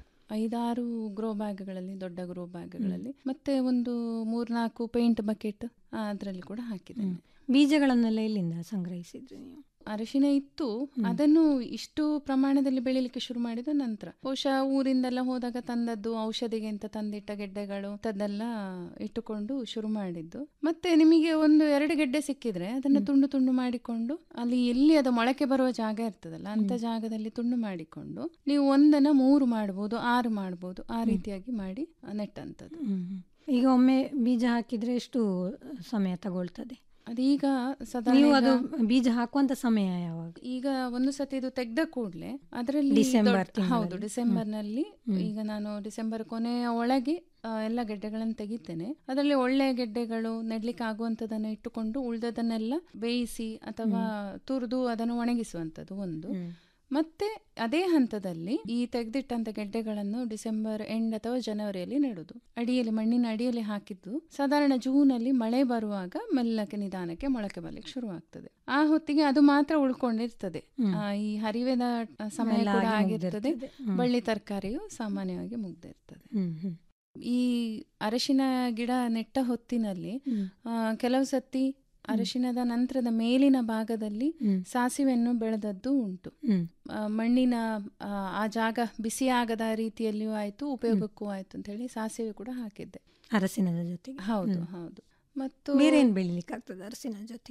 ಐದಾರು ಗ್ರೋ ಬ್ಯಾಗ್ಗಳಲ್ಲಿ ದೊಡ್ಡ ಗ್ರೋ ಬ್ಯಾಗ್ಗಳಲ್ಲಿ ಮತ್ತೆ ಒಂದು ಮೂರ್ನಾಲ್ಕು ಪೇಂಟ್ ಬಕೆಟ್ ಅದರಲ್ಲಿ ಕೂಡ ಹಾಕಿದ್ದೇನೆ ಬೀಜಗಳನ್ನೆಲ್ಲ ಎಲ್ಲಿಂದ ಸಂಗ್ರಹಿಸಿದ್ರಿ ನೀವು ಅರಿಶಿನ ಇತ್ತು ಅದನ್ನು ಇಷ್ಟು ಪ್ರಮಾಣದಲ್ಲಿ ಬೆಳಿಲಿಕ್ಕೆ ಶುರು ಮಾಡಿದ ನಂತರ ಬಹುಶಃ ಊರಿಂದೆಲ್ಲ ಹೋದಾಗ ತಂದದ್ದು ಔಷಧಿಗೆ ಅಂತ ತಂದಿಟ್ಟ ಗೆಡ್ಡೆಗಳು ಅದೆಲ್ಲ ಇಟ್ಟುಕೊಂಡು ಶುರು ಮಾಡಿದ್ದು ಮತ್ತೆ ನಿಮಗೆ ಒಂದು ಎರಡು ಗೆಡ್ಡೆ ಸಿಕ್ಕಿದ್ರೆ ಅದನ್ನ ತುಂಡು ತುಂಡು ಮಾಡಿಕೊಂಡು ಅಲ್ಲಿ ಎಲ್ಲಿ ಅದು ಮೊಳಕೆ ಬರುವ ಜಾಗ ಇರ್ತದಲ್ಲ ಅಂತ ಜಾಗದಲ್ಲಿ ತುಂಡು ಮಾಡಿಕೊಂಡು ನೀವು ಒಂದನ್ನ ಮೂರು ಮಾಡ್ಬೋದು ಆರು ಮಾಡ್ಬೋದು ಆ ರೀತಿಯಾಗಿ ಮಾಡಿ ನೆಟ್ಟಂತದ್ದು ಹ್ಮ್. ಈಗ ಒಮ್ಮೆ ಬೀಜ ಹಾಕಿದ್ರೆ ಎಷ್ಟು ಸಮಯ ತಗೊಳ್ತದೆ ಅದೀಗ ಸಾಧಾರಣ ನೀವು ಅದು ಈಗ- ಬೀಜ ಹಾಕುವಂತ ಸಮಯ ಯಾವಾಗ ಈಗ ಒಂದು ಸತಿ ಇದು ತೆಗೆದ ಕೂಡಲೇ ಅದರಲ್ಲಿ ಡಿಸೆಂಬರ್ ದೊಡ್ಡ- ತಿಂಗಳಲ್ಲಿ. ಹೌದು ಡಿಸೆಂಬರ್ ನಲ್ಲಿ ಹ್ಮ್. ಈಗ ನಾನು ಡಿಸೆಂಬರ್ ಕೊನೆಯ ಒಳಗೆ ಆ, ಎಲ್ಲ ಗೆಡ್ಡೆಗಳನ್ನು ತೆಗಿತೇನೆ ಅದರಲ್ಲಿ ಒಳ್ಳೆಯ ಗೆಡ್ಡೆಗಳು ನೆಡ್ಲಿಕ್ಕೆ ಆಗುವಂಥದ್ದನ್ನು ಇಟ್ಟುಕೊಂಡು ಉಳಿದದನ್ನೆಲ್ಲ ಬೇಯಿಸಿ ಅಥವಾ ತುರಿದು ಅದನ್ನು ಒಣಗಿಸುವಂಥದ್ದು ಒಂದು ಮತ್ತೆ ಅದೇ ಹಂತದಲ್ಲಿ ಈ ತೆಗೆದಿಟ್ಟಂತ ಗೆಡ್ಡೆಗಳನ್ನು ಡಿಸೆಂಬರ್ ಎಂಡ್ ಅಥವಾ ಜನವರಿಯಲ್ಲಿ ನೆಡುದು ಅಡಿಯಲ್ಲಿ ಮಣ್ಣಿನ ಅಡಿಯಲ್ಲಿ ಹಾಕಿದ್ದು ಸಾಧಾರಣ ಜೂನ್ ಅಲ್ಲಿ ಮಳೆ ಬರುವಾಗ ಮೆಲ್ಲಕ್ಕೆ ನಿಧಾನಕ್ಕೆ ಮೊಳಕೆ ಬರ್ಲಿಕ್ಕೆ ಶುರು ಆಗ್ತದೆ ಆ ಹೊತ್ತಿಗೆ ಅದು ಮಾತ್ರ ಉಳ್ಕೊಂಡಿರ್ತದೆ ಹ್ಮ್. ಆ, ಈ ಹರಿವೆದ ಸಮಯ ಎಲ್ಲ ಕೂಡ ಆಗಿ ಆಗಿರ್ತದೆ ಮುಗ್ದಿರ್ತದೆ. ಹ್ಮ್. ಬಳ್ಳಿ ತರಕಾರಿಯು ಸಾಮಾನ್ಯವಾಗಿ ಮುಗ್ದಿರ್ತದೆ ಹ್ಮ್ ಹ್ಮ್ ಈ ಅರಶಿನ ಗಿಡ ನೆಟ್ಟ ಹೊತ್ತಿನಲ್ಲಿ ಆ, ಕೆಲವು ಸತಿ ಅರಶಿನದ ನಂತರದ ಮೇಲಿನ ಭಾಗದಲ್ಲಿ ಹ್ಮ್. ಸಾಸಿವೆಯನ್ನು ಬೆಳೆದದ್ದು ಉಂಟು ಹ್ಮ್. ಆ, ಮಣ್ಣಿನ ಆ, ಆ ಜಾಗ ಬಿಸಿಯಾಗದ ರೀತಿಯಲ್ಲಿಯೂ ಆಯ್ತು ಉಪಯೋಗಕ್ಕೂ ಆಯ್ತು ಅಂತ ಹೇಳಿ ಸಾಸಿವೆ ಕೂಡ ಹಾಕಿದ್ದೆ ಅರಸಿನದ ಜೊತೆಗೆ ಹೌದು ಹ್ಮ್. ಹೌದು ಮತ್ತು ಬೇರೆ ಏನ್ ಬೆಳಿಲಿಕ್ಕೆ ಆಗ್ತದೆ ಅರಸಿನ ಜೊತೆಗೆ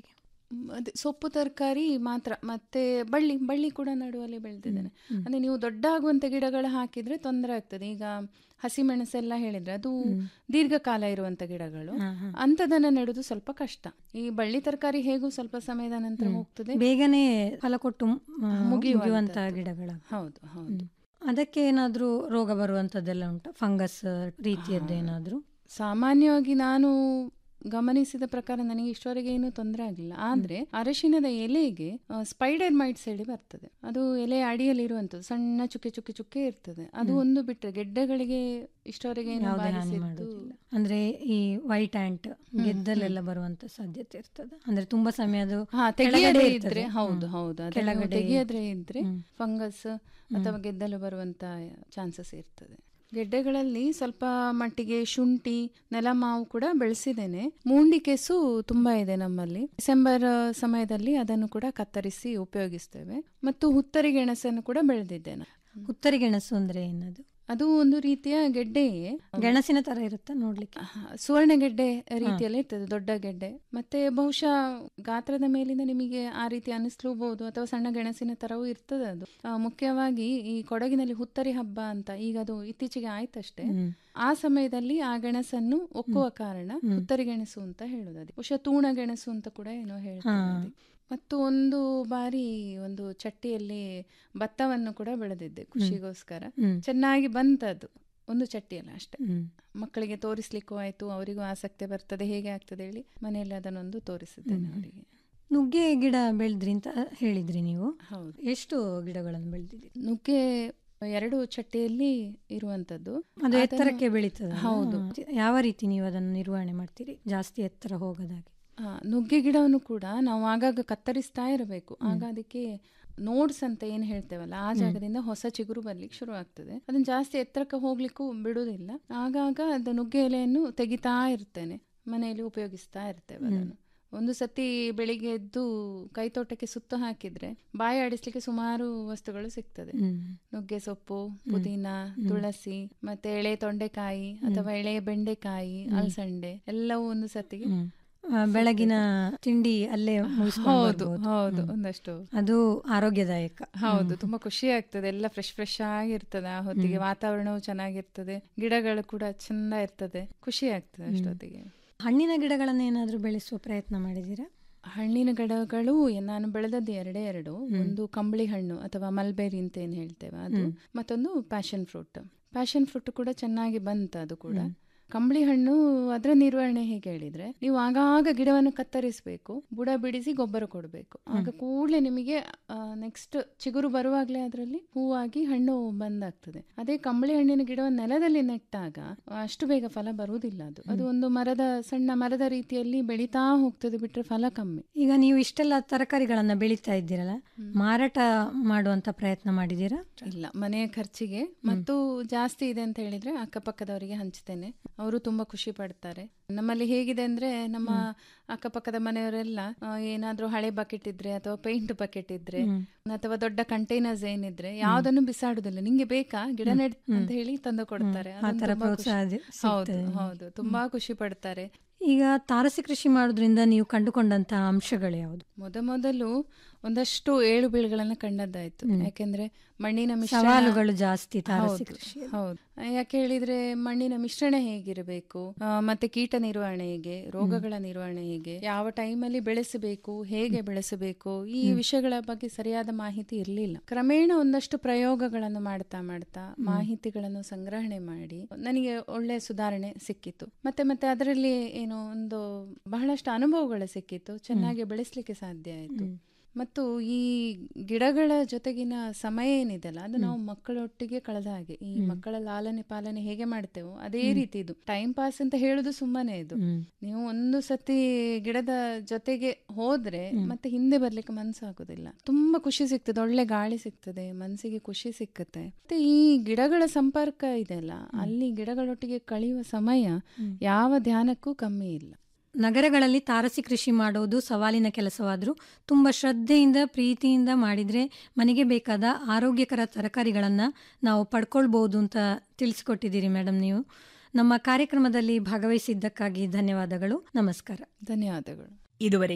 ಮ್, ಅದೇ ಸೊಪ್ಪು ತರಕಾರಿ ಮಾತ್ರ ಮತ್ತೆ ಬಳ್ಳಿ ಬಳ್ಳಿ ಕೂಡ ನಡುವಲ್ಲಿ ಬೆಳೆದಿದ್ದೇನೆ ಹ್ಮ್. ಅಂದ್ರೆ ನೀವು ದೊಡ್ಡ ಆಗುವಂತ ಗಿಡಗಳು ಹಾಕಿದ್ರೆ ತೊಂದರೆ ಆಗ್ತದೆ ಈಗ ಹಸಿಮೆಣಸೆಲ್ಲ ಹೇಳಿದ್ರೆ ಅದು ದೀರ್ಘಕಾಲ ಇರುವಂತ ಗಿಡಗಳು ಹಾ, ಹಾ. ಅಂಥದನ್ನ ನೆಡುದು ಸ್ವಲ್ಪ ಕಷ್ಟ ಈ ಬಳ್ಳಿ ತರಕಾರಿ ಹೇಗೂ ಸ್ವಲ್ಪ ಸಮಯದ ನಂತರ ಹ್ಮ್. ಹೋಗ್ತದೆ ಬೇಗನೆ ಫಲ ಕೊಟ್ಟು ಮ್, ಮುಗಿಯುವಂಥದ್ದು. ಮುಗಿಯುವಂತ ಗಿಡಗಳ ಹೌದು ಹೌದು ಅದಕ್ಕೆ ಏನಾದ್ರೂ ರೋಗ ಬರುವಂತದ್ದೆಲ್ಲ ಉಂಟು ಫಂಗಸ್ ರೀತಿಯದ್ದು ಏನಾದ್ರೂ ಸಾಮಾನ್ಯವಾಗಿ ನಾನು ಗಮನಿಸಿದ ಪ್ರಕಾರ ನನಗೆ ಇಷ್ಟವರೆಗೆ ಏನೂ ತೊಂದರೆ ಆಗಲಿಲ್ಲ ಆದ್ರೆ ಅರಶಿನದ ಎಲೆಗೆ ಸ್ಪೈಡರ್ ಮೈಟ್ಸ್ ಹೇಳಿ ಬರ್ತದೆ ಅದು ಎಲೆ ಅಡಿಯಲ್ಲಿರುವಂಥದ್ದು ಸಣ್ಣ ಚುಕ್ಕೆ ಚುಕ್ಕೆ ಚುಕ್ಕೆ ಇರ್ತದೆ ಅದು ಹ್ಮ್. ಒಂದು ಬಿಟ್ಟರೆ ಗೆಡ್ಡೆಗಳಿಗೆ ಇಷ್ಟವರೆಗೆ ಏನು ಯಾವುದೇ ಹಾನಿ ಬಾರಿಸಿದ್ದು ಮಾಡುವುದಿಲ್ಲ ಅಂದ್ರೆ ಈ ವೈಟ್ ಆಂಟ್ ಗೆದ್ದಲೆಲ್ಲ ಬರುವಂತ ಸಾಧ್ಯತೆ ಇರ್ತದೆ ಅಂದ್ರೆ ತುಂಬಾ ಸಮಯ ಅದು ಹಾ ಕೆಳಗಡೆ ತೆಗೆಯದೇ ಇರ್ತದೆ. ಇದ್ರೆ ಹೌದು ಹ್ಮ್. ಹೌದು ಅದನ್ನು ಕೆಳಗಡೆ ತೆಗೆಯದ್ರೆ ಇದ್ರೆ ಹ್ಮ್. ಫಂಗಸ್ ಅಥವಾ ಗೆದ್ದಲು ಬರುವಂತ ಚಾನ್ಸಸ್ ಇರ್ತದೆ ಗೆಡ್ಡೆಗಳಲ್ಲಿ ಸ್ವಲ್ಪ ಮಟ್ಟಿಗೆ ಶುಂಠಿ ನೆಲಮಾವು ಕೂಡ ಬೆಳೆಸಿದ್ದೇನೆ ಮೂಂಡಿ ಕೆಸು ತುಂಬಾ ಇದೆ ನಮ್ಮಲ್ಲಿ ಡಿಸೆಂಬರ್ ಸಮಯದಲ್ಲಿ ಅದನ್ನು ಕೂಡ ಕತ್ತರಿಸಿ ಉಪಯೋಗಿಸ್ತೇವೆ ಮತ್ತು ಹುತ್ತರಿ ಗೆಣಸನ್ನು ಕೂಡ ಬೆಳೆದಿದ್ದೇನೆ ಹುತ್ತರಿ ಗೆಣಸು ಅಂದ್ರೆ ಏನದು ಅದು ಒಂದು ರೀತಿಯ ಗೆಡ್ಡೆಯೇ ಗೆಣಸಿನ ತರ ಇರುತ್ತಾ ನೋಡ್ಲಿಕ್ಕೆ ಸುವರ್ಣ ಗೆಡ್ಡೆ ರೀತಿಯಲ್ಲಿ ಇರ್ತದೆ ದೊಡ್ಡ ಗೆಡ್ಡೆ ಮತ್ತೆ ಬಹುಶಃ ಗಾತ್ರದ ಮೇಲಿಂದ ನಿಮಗೆ ಆ ರೀತಿ ಅನಿಸ್ಲೂಬಹುದು ಅಥವಾ ಸಣ್ಣ ಗೆಣಸಿನ ತರವೂ ಇರ್ತದೆ ಅದು ಆ, ಮುಖ್ಯವಾಗಿ ಈ ಕೊಡಗಿನಲ್ಲಿ ಹುತ್ತರಿ ಹಬ್ಬ ಅಂತ ಈಗ ಅದು ಇತ್ತೀಚೆಗೆ ಆಯ್ತಷ್ಟೇ ಹ್ಮ್. ಆ ಸಮಯದಲ್ಲಿ ಆ ಗೆಣಸನ್ನು ಒಕ್ಕುವ ಕಾರಣ ಹ್ಮ್. ಹುತ್ತರಿ ಗೆಣಸು ಅಂತ ಹೇಳುದು ಅದು ಬಹುಶಃ ತೂಣ ಗೆಣಸು ಅಂತ ಕೂಡ ಏನೋ ಹೇಳ್ತಾರೆ ಹಾ. ಅದಕ್ಕೆ. ಮತ್ತು ಒಂದು ಬಾರಿ ಒಂದು ಚಟ್ಟಿಯಲ್ಲಿ ಭತ್ತವನ್ನು ಕೂಡ ಬೆಳೆದಿದ್ದೆ ಖುಷಿಗೋಸ್ಕರ ಹ್ಮ್. ಚೆನ್ನಾಗಿ ಬಂತದ್ದು ಒಂದು ಚಟ್ಟಿಯಲ್ಲ ಅಷ್ಟೇ ಹ್ಮ್. ಮಕ್ಕಳಿಗೆ ತೋರಿಸ್ಲಿಕ್ಕೂ ಆಯ್ತು ಅವರಿಗೂ ಆಸಕ್ತಿ ಬರ್ತದೆ ಹೇಗೆ ಆಗ್ತದೆ ಹೇಳಿ ಮನೆಯಲ್ಲಿ ಅದನ್ನೊಂದು ತೋರಿಸಿದ್ದೇನೆ ಅವರಿಗೆ ನುಗ್ಗೆ ಗಿಡ ಬೆಳೆದ್ರಿ ಅಂತ ಹೇಳಿದ್ರಿ ನೀವು ಹೌದು ಎಷ್ಟು ಗಿಡಗಳನ್ನು ಬೆಳೆದಿದ್ದೀರಿ ನುಗ್ಗೆ ಎರಡು ಚಟ್ಟಿಯಲ್ಲಿ ಇರುವಂತದ್ದು ಅದು ಅದನ್ನು- ಎತ್ತರಕ್ಕೆ ಬೆಳೀತದ ಹೌದು ಯಾವ ರೀತಿ ನೀವು ಅದನ್ನು ನಿರ್ವಹಣೆ ಮಾಡ್ತೀರಿ ಜಾಸ್ತಿ ಎತ್ತರ ಹೋಗದಾಗೆ ಆ, ನುಗ್ಗೆ ಗಿಡವನ್ನು ಕೂಡ ನಾವು ಆಗಾಗ ಕತ್ತರಿಸ್ತಾ ಇರಬೇಕು ಆಗ ಅದಕ್ಕೆ ನೋಡ್ಸ್ ಅಂತ ಏನು ಹೇಳ್ತೇವಲ್ಲ ಆ ಜಾಗದಿಂದ ಹೊಸ ಚಿಗುರು ಬರ್ಲಿಕ್ಕೆ ಶುರು ಆಗ್ತದೆ ಅದನ್ನ ಜಾಸ್ತಿ ಎತ್ತರಕ್ಕೆ ಹೋಗ್ಲಿಕ್ಕೂ ಬಿಡುವುದಿಲ್ಲ ಆಗಾಗ ಅದು ನುಗ್ಗೆ ಎಲೆಯನ್ನು ತೆಗಿತಾ ಇರ್ತೇನೆ ಮನೆಯಲ್ಲಿ ಉಪಯೋಗಿಸ್ತಾ ಇರ್ತೇವೆ ಅದನ್ನು ಒಂದು ಸತಿ ಬೆಳಿಗ್ಗೆ ಎದ್ದು ಕೈತೋಟಕ್ಕೆ ಸುತ್ತು ಹಾಕಿದ್ರೆ ಬಾಯಿ ಆಡಿಸ್ಲಿಕ್ಕೆ ಸುಮಾರು ವಸ್ತುಗಳು ಸಿಗ್ತದೆ ಹ್ಮ್. ನುಗ್ಗೆ ಸೊಪ್ಪು ಪುದೀನ ತುಳಸಿ ಮತ್ತೆ ಎಳೆ ತೊಂಡೆಕಾಯಿ ಅಥವಾ ಎಳೆ ಬೆಂಡೆಕಾಯಿ ಅಲಸಂಡೆ ಎಲ್ಲವೂ ಒಂದು ಸತಿಗೆ ಹ್ಮ್. ಆ, ಬೆಳಗಿನ ತಿಂಡಿ ಅಲ್ಲೇ ಮುಗಿಸ್ಕೊಂಡು ಹೌದು ಬರ್ಬೋದು. ಹೌದು ಹ್ಮ್. ಒಂದಷ್ಟು ಅದು ಆರೋಗ್ಯದಾಯಕ ಹೌದು ತುಂಬಾ ಖುಷಿ ಆಗ್ತದೆ ಎಲ್ಲ ಫ್ರೆಶ್ ಫ್ರೆಶ್ ಆಗಿರ್ತದೆ ಆ ಹೊತ್ತಿಗೆ ವಾತಾವರಣವು ಚೆನ್ನಾಗಿರ್ತದೆ ಗಿಡಗಳು ಕೂಡ ಚಂದ ಇರ್ತದೆ ಖುಷಿ ಆಗ್ತದೆ ಅಷ್ಟೊತ್ತಿಗೆ ಹಣ್ಣಿನ ಗಿಡಗಳನ್ನ ಏನಾದ್ರೂ ಬೆಳೆಸುವ ಪ್ರಯತ್ನ ಮಾಡಿದ್ದೀರಾ ಹಣ್ಣಿನ ಗಿಡಗಳು ನಾನು ಬೆಳೆದದ್ದು ಎರಡೇ ಎರಡು ಒಂದು ಕಂಬಳಿ ಹಣ್ಣು ಅಥವಾ ಮಲ್ಬೇರಿ ಅಂತ ಏನ್ ಹೇಳ್ತೇವೆ ಅದು ಹ್ಮ್. ಮತ್ತೊಂದು ಪ್ಯಾಷನ್ ಫ್ರೂಟ್ ಪ್ಯಾಷನ್ ಫ್ರೂಟ್ ಕೂಡ ಚೆನ್ನಾಗಿ ಬಂತು ಅದು ಕೂಡ ಕಂಬಳಿ ಹಣ್ಣು ಅದರ ನಿರ್ವಹಣೆ ಹೇಗೆ ಹೇಳಿದ್ರೆ ನೀವು ಆಗಾಗ ಗಿಡವನ್ನು ಕತ್ತರಿಸಬೇಕು ಬುಡ ಬಿಡಿಸಿ ಗೊಬ್ಬರ ಕೊಡಬೇಕು ಆಗ ಕೂಡಲೇ ನಿಮಗೆ ನೆಕ್ಸ್ಟ್ ಚಿಗುರು ಬರುವಾಗಲೇ ಅದರಲ್ಲಿ ಹೂವಾಗಿ ಹಣ್ಣು ಬಂದಾಗ್ತದೆ ಅದೇ ಕಂಬಳಿ ಹಣ್ಣಿನ ಗಿಡವನ್ನು ನೆಲದಲ್ಲಿ ನೆಟ್ಟಾಗ ಅಷ್ಟು ಬೇಗ ಫಲ ಬರುವುದಿಲ್ಲ ಅದು ಅದು ಒಂದು ಮರದ ಸಣ್ಣ ಮರದ ರೀತಿಯಲ್ಲಿ ಬೆಳೀತಾ ಹೋಗ್ತದೆ ಬಿಟ್ರೆ ಫಲ ಕಮ್ಮಿ ಈಗ ನೀವು ಇಷ್ಟೆಲ್ಲ ತರಕಾರಿಗಳನ್ನ ಬೆಳೀತಾ ಇದ್ದೀರಲ್ಲ ಮಾರಾಟ ಮಾಡುವಂತ ಪ್ರಯತ್ನ ಮಾಡಿದ್ದೀರಾ ಇಲ್ಲ ಮನೆಯ ಖರ್ಚಿಗೆ ಮತ್ತು ಜಾಸ್ತಿ ಇದೆ ಅಂತ ಹೇಳಿದ್ರೆ ಅಕ್ಕಪಕ್ಕದವರಿಗೆ ಹಂಚ್ತೇನೆ ಅವರು ತುಂಬಾ ಖುಷಿ ಪಡ್ತಾರೆ ನಮ್ಮಲ್ಲಿ ಹೇಗಿದೆ ಅಂದ್ರೆ ನಮ್ಮ ಅಕ್ಕಪಕ್ಕದ ಮನೆಯವರೆಲ್ಲ ಆ, ಏನಾದ್ರೂ ಹಳೆ ಬಕೆಟ್ ಇದ್ರೆ ಅಥವಾ ಪೇಂಟ್ ಬಕೆಟ್ ಇದ್ರೆ ಅಥವಾ ದೊಡ್ಡ ಕಂಟೈನರ್ಸ್ ಏನಿದ್ರೆ ಯಾವ್ದನ್ನು ಬಿಸಾಡುದಿಲ್ಲ ನಿಂಗೆ ಬೇಕಾ ಗಿಡ ನೆಡ್ ಅಂತ ಹೇಳಿ ತಂದು ಕೊಡ್ತಾರೆ ಆ ಅದೊಂದು ಥರ ತುಂಬಾ ಖುಷಿ- ಪ್ರೋತ್ಸಾಹ ದಿ- ಹೌದು ಸಿಗ್ತದೆ. ಹೌದು ತುಂಬಾ ಖುಷಿ ಪಡ್ತಾರೆ ಈಗ ತಾರಸಿ ಕೃಷಿ ಮಾಡೋದ್ರಿಂದ ನೀವು ಕಂಡುಕೊಂಡಂತಹ ಅಂಶಗಳು ಯಾವುದು ಮೊದಮೊದಲು ಒಂದಷ್ಟು ಏಳು ಬೀಳುಗಳನ್ನ ಕಂಡದ್ದಾಯ್ತು ಯಾಕೆಂದ್ರೆ ಮಣ್ಣಿನ ಮಿಶ್ರಣ ಸವಾಲುಗಳು ಜಾಸ್ತಿ ತಾರಸಿ ಹೌದು, ಕೃಷಿಯಲ್ಲಿ. ಹೌದು ಯಾಕೆ ಹೇಳಿದ್ರೆ ಮಣ್ಣಿನ ಮಿಶ್ರಣ ಹೇಗಿರಬೇಕು ಆ, ಮತ್ತೆ ಕೀಟ ನಿರ್ವಹಣೆ ಹೇಗೆ ರೋಗಗಳ ನಿರ್ವಹಣೆ ಹೇಗೆ ಯಾವ ಟೈಮಲ್ಲಿ ಬೆಳೆಸಬೇಕು ಹೇಗೆ ಬೆಳೆಸಬೇಕು ಈ ವಿಷಯಗಳ ಬಗ್ಗೆ ಸರಿಯಾದ ಮಾಹಿತಿ ಇರಲಿಲ್ಲ ಕ್ರಮೇಣ ಒಂದಷ್ಟು ಪ್ರಯೋಗಗಳನ್ನು ಮಾಡ್ತಾ ಮಾಡ್ತಾ ಮಾಹಿತಿಗಳನ್ನು ಸಂಗ್ರಹಣೆ ಮಾಡಿ ನನಗೆ ಒಳ್ಳೆ ಸುಧಾರಣೆ ಸಿಕ್ಕಿತ್ತು ಮತ್ತೆ ಮತ್ತೆ ಅದರಲ್ಲಿ ಏನು ಒಂದು ಬಹಳಷ್ಟು ಅನುಭವಗಳು ಸಿಕ್ಕಿತ್ತು ಚೆನ್ನಾಗಿ ಬೆಳೆಸಲಿಕ್ಕೆ ಸಾಧ್ಯ ಆಯಿತು ಮತ್ತು ಈ ಗಿಡಗಳ ಜೊತೆಗಿನ ಸಮಯ ಏನಿದೆಲ್ಲ ಅದು ನಾವು ಮಕ್ಕಳೊಟ್ಟಿಗೆ ಕಳೆದ ಹಾಗೆ ಈ ಮಕ್ಕಳ ಲಾಲನೆ ಪಾಲನೆ ಹೇಗೆ ಮಾಡ್ತೇವೋ ಅದೇ ರೀತಿ ಇದು ಟೈಮ್ ಪಾಸ್ ಅಂತ ಹೇಳುದು ಸುಮ್ಮನೆ ಇದು ನೀವು ಒಂದು ಸತಿ ಗಿಡದ ಜೊತೆಗೆ ಹೋದ್ರೆ ಮತ್ತೆ ಹಿಂದೆ ಬರ್ಲಿಕ್ಕೆ ಮನ್ಸಾಗುದಿಲ್ಲ ತುಂಬಾ ಖುಷಿ ಸಿಗ್ತದೆ ಒಳ್ಳೆ ಗಾಳಿ ಸಿಗ್ತದೆ ಮನಸ್ಸಿಗೆ ಖುಷಿ ಸಿಕ್ಕುತ್ತೆ ಮತ್ತೆ ಈ ಗಿಡಗಳ ಸಂಪರ್ಕ ಇದೆಲ್ಲ ಅಲ್ಲಿ ಗಿಡಗಳೊಟ್ಟಿಗೆ ಕಳೆಯುವ ಸಮಯ ಯಾವ ಧ್ಯಾನಕ್ಕೂ ಕಮ್ಮಿ ಇಲ್ಲ ನಗರಗಳಲ್ಲಿ ತಾರಸಿ ಕೃಷಿ ಮಾಡುವುದು ಸವಾಲಿನ ಕೆಲಸವಾದರೂ ತುಂಬ ಶ್ರದ್ಧೆಯಿಂದ ಪ್ರೀತಿಯಿಂದ ಮಾಡಿದರೆ ಮನೆಗೆ ಬೇಕಾದ ಆರೋಗ್ಯಕರ ತರಕಾರಿಗಳನ್ನು ನಾವು ಪಡ್ಕೊಳ್ಬೋದು ಅಂತ ತಿಳಿಸ್ಕೊಟ್ಟಿದ್ದೀರಿ ಮೇಡಮ್ ನೀವು ನಮ್ಮ ಕಾರ್ಯಕ್ರಮದಲ್ಲಿ ಭಾಗವಹಿಸಿದ್ದಕ್ಕಾಗಿ ಧನ್ಯವಾದಗಳು ನಮಸ್ಕಾರ ಧನ್ಯವಾದಗಳು ಇದುವರೆಗೆ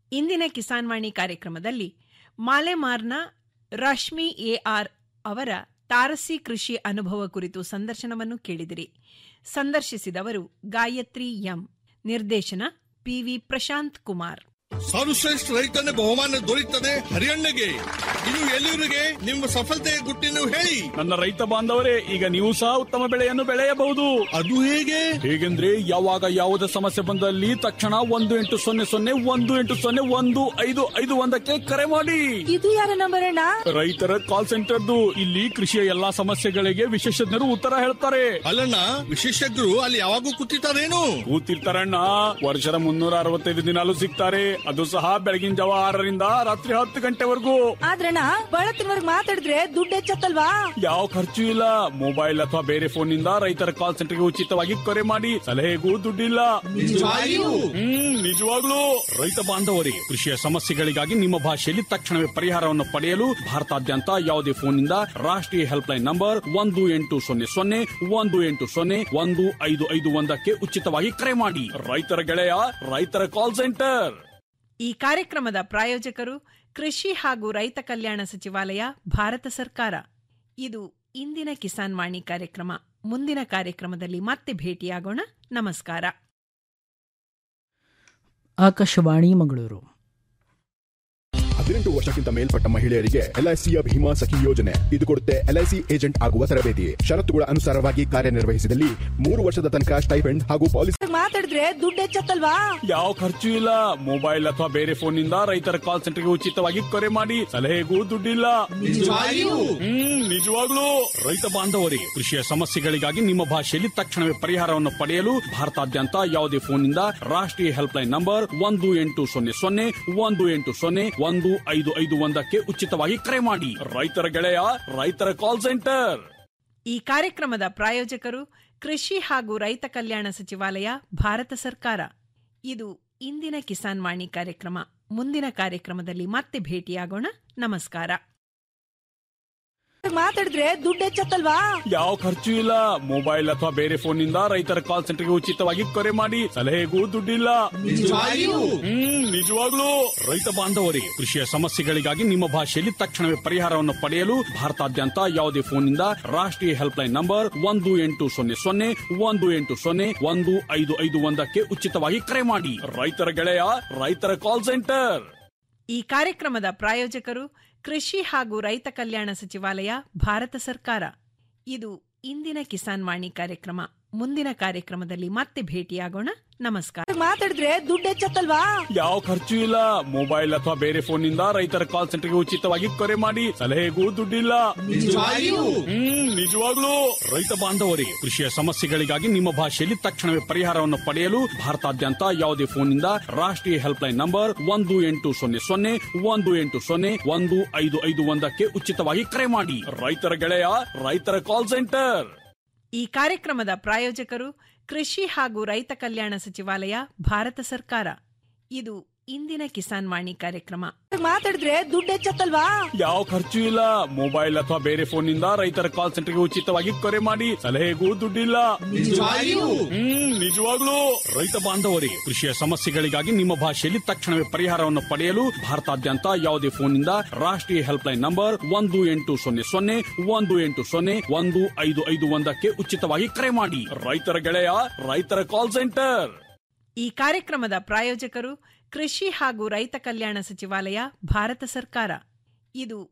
ಇಂದಿನ ಕಿಸಾನ್ ವಾಣಿ ಕಾರ್ಯಕ್ರಮದಲ್ಲಿ ಮಾಲೆಮಾರ್ನ ರಶ್ಮಿ ಎಆರ್ ಅವರ ತಾರಸಿ ಕೃಷಿ ಅನುಭವ ಕುರಿತು ಸಂದರ್ಶನವನ್ನು ಕೇಳಿದಿರಿ ಸಂದರ್ಶಿಸಿದವರು ಗಾಯತ್ರಿ ಎಂ ನಿರ್ದೇಶನ ಪಿವಿ ಪ್ರಶಾಂತ್ ಕುಮಾರ್ ಸರ್ವಶ್ರೇಷ್ಠ ರೈತನ ಬಹುಮಾನ ದೊರೆಯುತ್ತದೆ ಹರಿಯಣ್ಣಗೆ ಇದು ಎಲ್ಲಿವರಿಗೆ ನಿಮ್ಮ ಸಫಲತೆಯ ಗುಟ್ಟಿನ ಹೇಳಿ ನನ್ನ ರೈತ ಬಾಂಧವರೇ ಈಗ ನೀವು ಸಹ ಉತ್ತಮ ಬೆಳೆಯನ್ನು ಬೆಳೆಯಬಹುದು ಅದು ಹೇಗೆ ಹೇಗೆಂದ್ರೆ ಯಾವಾಗ ಯಾವುದೇ ಸಮಸ್ಯೆ ಬಂದಲ್ಲಿ ತಕ್ಷಣ ಒಂದು ಎಂಟು ಸೊನ್ನೆ ಸೊನ್ನೆ ಒಂದು ಎಂಟು ಸೊನ್ನೆ ಒಂದು ಐದು ಐದು ಒಂದಕ್ಕೆ ಕರೆ ಮಾಡಿ ಇದು ಯಾರ ನಂಬರ್ ಅಣ್ಣ ರೈತರ ಕಾಲ್ ಸೆಂಟರ್ದು ಇಲ್ಲಿ ಕೃಷಿಯ ಎಲ್ಲಾ ಸಮಸ್ಯೆಗಳಿಗೆ ವಿಶೇಷಜ್ಞರು ಉತ್ತರ ಹೇಳ್ತಾರೆ ಅಲ್ಲಣ್ಣ ವಿಶೇಷಜ್ಞರು ಅಲ್ಲಿ ಯಾವಾಗೂ ಕೂತಿರ್ತಾರೇನು ಕೂತಿರ್ತಾರಣ್ಣ ವರ್ಷದ ಮುನ್ನೂರ ಅರವತ್ತೈದು ದಿನಾಲು ಸಿಗ್ತಾರೆ ಅದು ಸಹ ಬೆಳಗಿನ ಜಾವ ಆರರಿಂದ ರಾತ್ರಿ ಹತ್ತು ಗಂಟೆವರೆಗೂ ಆದ್ರಣ್ಣ ಬಳತ್ತಿನವರ್ಗ್ ಮಾತಾಡಿದ್ರೆ ದುಡ್ಡು ಹೆಚ್ಚತ್ತಲ್ವಾ ಯಾವ ಖರ್ಚು ಇಲ್ಲ ಮೊಬೈಲ್ ಅಥವಾ ಬೇರೆ ಫೋನ್ ನಿಂದ ರೈತರ ಕಾಲ್ ಸೆಂಟರ್ಗೆ ಉಚಿತವಾಗಿ ಕರೆ ಮಾಡಿ ಸಲಹೆಗೂ ದುಡ್ಡಿಲ್ಲ ನಿಜವಾಗಿಯೂ? ಹ್ಮ್ ನಿಜವಾಗ್ಲೂ ರೈತ ಬಾಂಧವರಿಗೆ ಕೃಷಿಯ ಸಮಸ್ಯೆಗಳಿಗಾಗಿ ನಿಮ್ಮ ಭಾಷೆಯಲ್ಲಿ ತಕ್ಷಣವೇ ಪರಿಹಾರವನ್ನು ಪಡೆಯಲು ಭಾರತಾದ್ಯಂತ ಯಾವುದೇ ಫೋನ್ ನಿಂದ ರಾಷ್ಟ್ರೀಯ ಹೆಲ್ಪ್ ಲೈನ್ ನಂಬರ್ ಒಂದು ಎಂಟು ಸೊನ್ನೆ ಸೊನ್ನೆ ಒಂದು ಎಂಟು ಸೊನ್ನೆ ಒಂದು ಐದು ಐದು ಒಂದಕ್ಕೆ ಉಚಿತವಾಗಿ ಕರೆ ಮಾಡಿ ರೈತರ ಗೆಳೆಯ ರೈತರ ಕಾಲ್ ಸೆಂಟರ್ ಈ ಕಾರ್ಯಕ್ರಮದ ಪ್ರಾಯೋಜಕರು ಕೃಷಿ ಹಾಗೂ ರೈತ ಕಲ್ಯಾಣ ಸಚಿವಾಲಯ ಭಾರತ ಸರ್ಕಾರ ಇದು ಇಂದಿನ ಕಿಸಾನ್ ವಾಣಿ ಕಾರ್ಯಕ್ರಮ ಮುಂದಿನ ಕಾರ್ಯಕ್ರಮದಲ್ಲಿ ಮತ್ತೆ ಭೇಟಿಯಾಗೋಣ ನಮಸ್ಕಾರ ಆಕಾಶವಾಣಿ ಮಂಗಳೂರು ಹದಿನೆಂಟು ವರ್ಷಕ್ಕಿಂತ ಮೇಲ್ಪಟ್ಟ ಮಹಿಳೆಯರಿಗೆ ಎಲ್ಐಸಿಯ ಭೀಮಾ ಸಖಿ ಯೋಜನೆ ಇದು ಕೊಡುತ್ತೆ ಎಲ್ಐಸಿ ಏಜೆಂಟ್ ಆಗುವ ತರಬೇತಿ ಷರತ್ತುಗಳ ಅನುಸಾರವಾಗಿ ಕಾರ್ಯನಿರ್ವಹಿಸಿದಲ್ಲಿ ಮೂರು ವರ್ಷದ ತನಕ ಸ್ಟೈಫೆಂಡ್ ಹಾಗೂ ಪಾಲಿಸಿ ಮಾತಾಡಿದ್ರೆ ದುಡ್ಡು ಹೆಚ್ಚತ್ತಲ್ವಾ ಯಾವ ಖರ್ಚು ಇಲ್ಲ ಮೊಬೈಲ್ ಅಥವಾ ಬೇರೆ ಫೋನ್ ನಿಂದ ರೈತರ ಕಾಲ್ ಸೆಂಟರ್ಗೆ ಉಚಿತವಾಗಿ ಕರೆ ಮಾಡಿ ಸಲಹೆಗೂ ದುಡ್ಡಿಲ್ಲ ನಿಜವಾಗಿಯೂ? ಹ್ಮ್ ನಿಜವಾಗ್ಲೂ ರೈತ ಬಾಂಧವರಿಗೆ ಕೃಷಿಯ ಸಮಸ್ಯೆಗಳಿಗಾಗಿ ನಿಮ್ಮ ಭಾಷೆಯಲ್ಲಿ ತಕ್ಷಣವೇ ಪರಿಹಾರವನ್ನು ಪಡೆಯಲು ಭಾರತಾದ್ಯಂತ ಯಾವುದೇ ಫೋನ್ ನಿಂದ ರಾಷ್ಟ್ರೀಯ ಹೆಲ್ಪ್ ಲೈನ್ ನಂಬರ್ ಒಂದು ಎಂಟು ಸೊನ್ನೆ ಸೊನ್ನೆ ಒಂದು ಎಂಟು ಸೊನ್ನೆ ಒಂದು ಐದು ಐದು ಒಂದಕ್ಕೆ ಉಚಿತವಾಗಿ ಕರೆ ಮಾಡಿ ರೈತರ ಗೆಳೆಯ ರೈತರ ಕಾಲ್ ಸೆಂಟರ್ ಈ ಕಾರ್ಯಕ್ರಮದ ಪ್ರಾಯೋಜಕರು ಕೃಷಿ ಹಾಗೂ ರೈತ ಕಲ್ಯಾಣ ಸಚಿವಾಲಯ ಭಾರತ ಸರ್ಕಾರ ಇದು ಇಂದಿನ ಕಿಸಾನ್ ವಾಣಿ ಕಾರ್ಯಕ್ರಮ ಮುಂದಿನ ಕಾರ್ಯಕ್ರಮದಲ್ಲಿ ಮತ್ತೆ ಭೇಟಿಯಾಗೋಣ ನಮಸ್ಕಾರ ಮಾತಾಡಿದ್ರೆ ದುಡ್ಡು ಹೆಚ್ಚತ್ತಲ್ವಾ ಯಾವ ಖರ್ಚು ಇಲ್ಲ ಮೊಬೈಲ್ ಅಥವಾ ಬೇರೆ ಫೋನ್ ನಿಂದ ರೈತರ ಕಾಲ್ ಸೆಂಟರ್ಗೆ ಉಚಿತವಾಗಿ ಕರೆ ಮಾಡಿ ಸಲಹೆಗೂ ದುಡ್ಡಿಲ್ಲ ನಿಜವಾಗಿಯೂ? ಹ್ಮ್ ನಿಜವಾಗ್ಲೂ ರೈತ ಬಾಂಧವರಿಗೆ ಕೃಷಿಯ ಸಮಸ್ಯೆಗಳಿಗಾಗಿ ನಿಮ್ಮ ಭಾಷೆಯಲ್ಲಿ ತಕ್ಷಣವೇ ಪರಿಹಾರವನ್ನು ಪಡೆಯಲು ಭಾರತಾದ್ಯಂತ ಯಾವುದೇ ಫೋನ್ ನಿಂದ ರಾಷ್ಟ್ರೀಯ ಹೆಲ್ಪ್ ಲೈನ್ ನಂಬರ್ ಒಂದು ಎಂಟು ಸೊನ್ನೆ ಸೊನ್ನೆ ಒಂದು ಎಂಟು ಸೊನ್ನೆ ಒಂದು ಐದು ಐದು ಒಂದಕ್ಕೆ ಉಚಿತವಾಗಿ ಕರೆ ಮಾಡಿ ರೈತರ ಗೆಳೆಯ ರೈತರ ಕಾಲ್ ಸೆಂಟರ್ ಈ ಕಾರ್ಯಕ್ರಮದ ಪ್ರಾಯೋಜಕರು ಕೃಷಿ ಹಾಗೂ ರೈತ ಕಲ್ಯಾಣ ಸಚಿವಾಲಯ ಭಾರತ ಸರ್ಕಾರ ಇದು ಇಂದಿನ ಕಿಸಾನ್ ವಾಣಿ ಕಾರ್ಯಕ್ರಮ ಮುಂದಿನ ಕಾರ್ಯಕ್ರಮದಲ್ಲಿ ಮತ್ತೆ ಭೇಟಿಯಾಗೋಣ ನಮಸ್ಕಾರ ಮಾತಾಡಿದ್ರೆ ದುಡ್ಡು ಹೆಚ್ಚತ್ತಲ್ವಾ ಯಾವ ಖರ್ಚು ಇಲ್ಲ ಮೊಬೈಲ್ ಅಥವಾ ಬೇರೆ ಫೋನ್ ನಿಂದ ರೈತರ ಕಾಲ್ ಸೆಂಟರ್ಗೆ ಉಚಿತವಾಗಿ ಕರೆ ಮಾಡಿ ಸಲಹೆಗೂ ದುಡ್ಡಿಲ್ಲ ನಿಜವಾಗಿಯೂ? ಹ್ಮ್ ನಿಜವಾಗ್ಲೂ ರೈತ ಬಾಂಧವರಿಗೆ ಕೃಷಿಯ ಸಮಸ್ಯೆಗಳಿಗಾಗಿ ನಿಮ್ಮ ಭಾಷೆಯಲ್ಲಿ ತಕ್ಷಣವೇ ಪರಿಹಾರವನ್ನು ಪಡೆಯಲು ಭಾರತಾದ್ಯಂತ ಯಾವುದೇ ಫೋನ್ ನಿಂದ ರಾಷ್ಟ್ರೀಯ ಹೆಲ್ಪ್ ಲೈನ್ ನಂಬರ್ ಒಂದು ಎಂಟು ಸೊನ್ನೆ ಸೊನ್ನೆ ಒಂದು ಎಂಟು ಸೊನ್ನೆ ಒಂದು ಐದು ಐದು ಒಂದಕ್ಕೆ ಉಚಿತವಾಗಿ ಕರೆ ಮಾಡಿ ರೈತರ ಗೆಳೆಯ ರೈತರ ಕಾಲ್ ಸೆಂಟರ್ ಈ ಕಾರ್ಯಕ್ರಮದ ಪ್ರಾಯೋಜಕರು ಕೃಷಿ ಹಾಗೂ ರೈತ ಕಲ್ಯಾಣ ಸಚಿವಾಲಯ ಭಾರತ ಸರ್ಕಾರ ಇದು ಇಂದಿನ ಕಿಸಾನ್ ವಾಣಿ ಕಾರ್ಯಕ್ರಮ ಮಾತಾಡಿದ್ರೆ ದುಡ್ಡು ಹೆಚ್ಚತ್ತಲ್ವಾ ಯಾವ ಖರ್ಚು ಇಲ್ಲ ಮೊಬೈಲ್ ಅಥವಾ ಬೇರೆ ಫೋನ್ ನಿಂದ ರೈತರ ಕಾಲ್ ಸೆಂಟರ್ಗೆ ಉಚಿತವಾಗಿ ಕರೆ ಮಾಡಿ ಸಲಹೆಗೂ ದುಡ್ಡಿಲ್ಲ ನಿಜವಾಗಿಯೂ? ಹ್ಮ್ ನಿಜವಾಗ್ಲೂ ರೈತ ಬಾಂಧವರಿಗೆ ಕೃಷಿಯ ಸಮಸ್ಯೆಗಳಿಗಾಗಿ ನಿಮ್ಮ ಭಾಷೆಯಲ್ಲಿ ತಕ್ಷಣವೇ ಪರಿಹಾರವನ್ನು ಪಡೆಯಲು ಭಾರತಾದ್ಯಂತ ಯಾವುದೇ ಫೋನ್ ನಿಂದ ರಾಷ್ಟ್ರೀಯ ಹೆಲ್ಪ್ ಲೈನ್ ನಂಬರ್ ಒಂದು ಎಂಟು ಸೊನ್ನೆ ಸೊನ್ನೆ ಒಂದು ಎಂಟು ಸೊನ್ನೆ ಒಂದು ಐದು ಐದು ಒಂದಕ್ಕೆ ಉಚಿತವಾಗಿ ಕರೆ ಮಾಡಿ ರೈತರ ಗೆಳೆಯ ರೈತರ ಕಾಲ್ ಸೆಂಟರ್ ಈ ಕಾರ್ಯಕ್ರಮದ ಪ್ರಾಯೋಜಕರು ಕೃಷಿ ಹಾಗೂ ರೈತ ಕಲ್ಯಾಣ ಸಚಿವಾಲಯ ಭಾರತ ಸರ್ಕಾರ ಇದು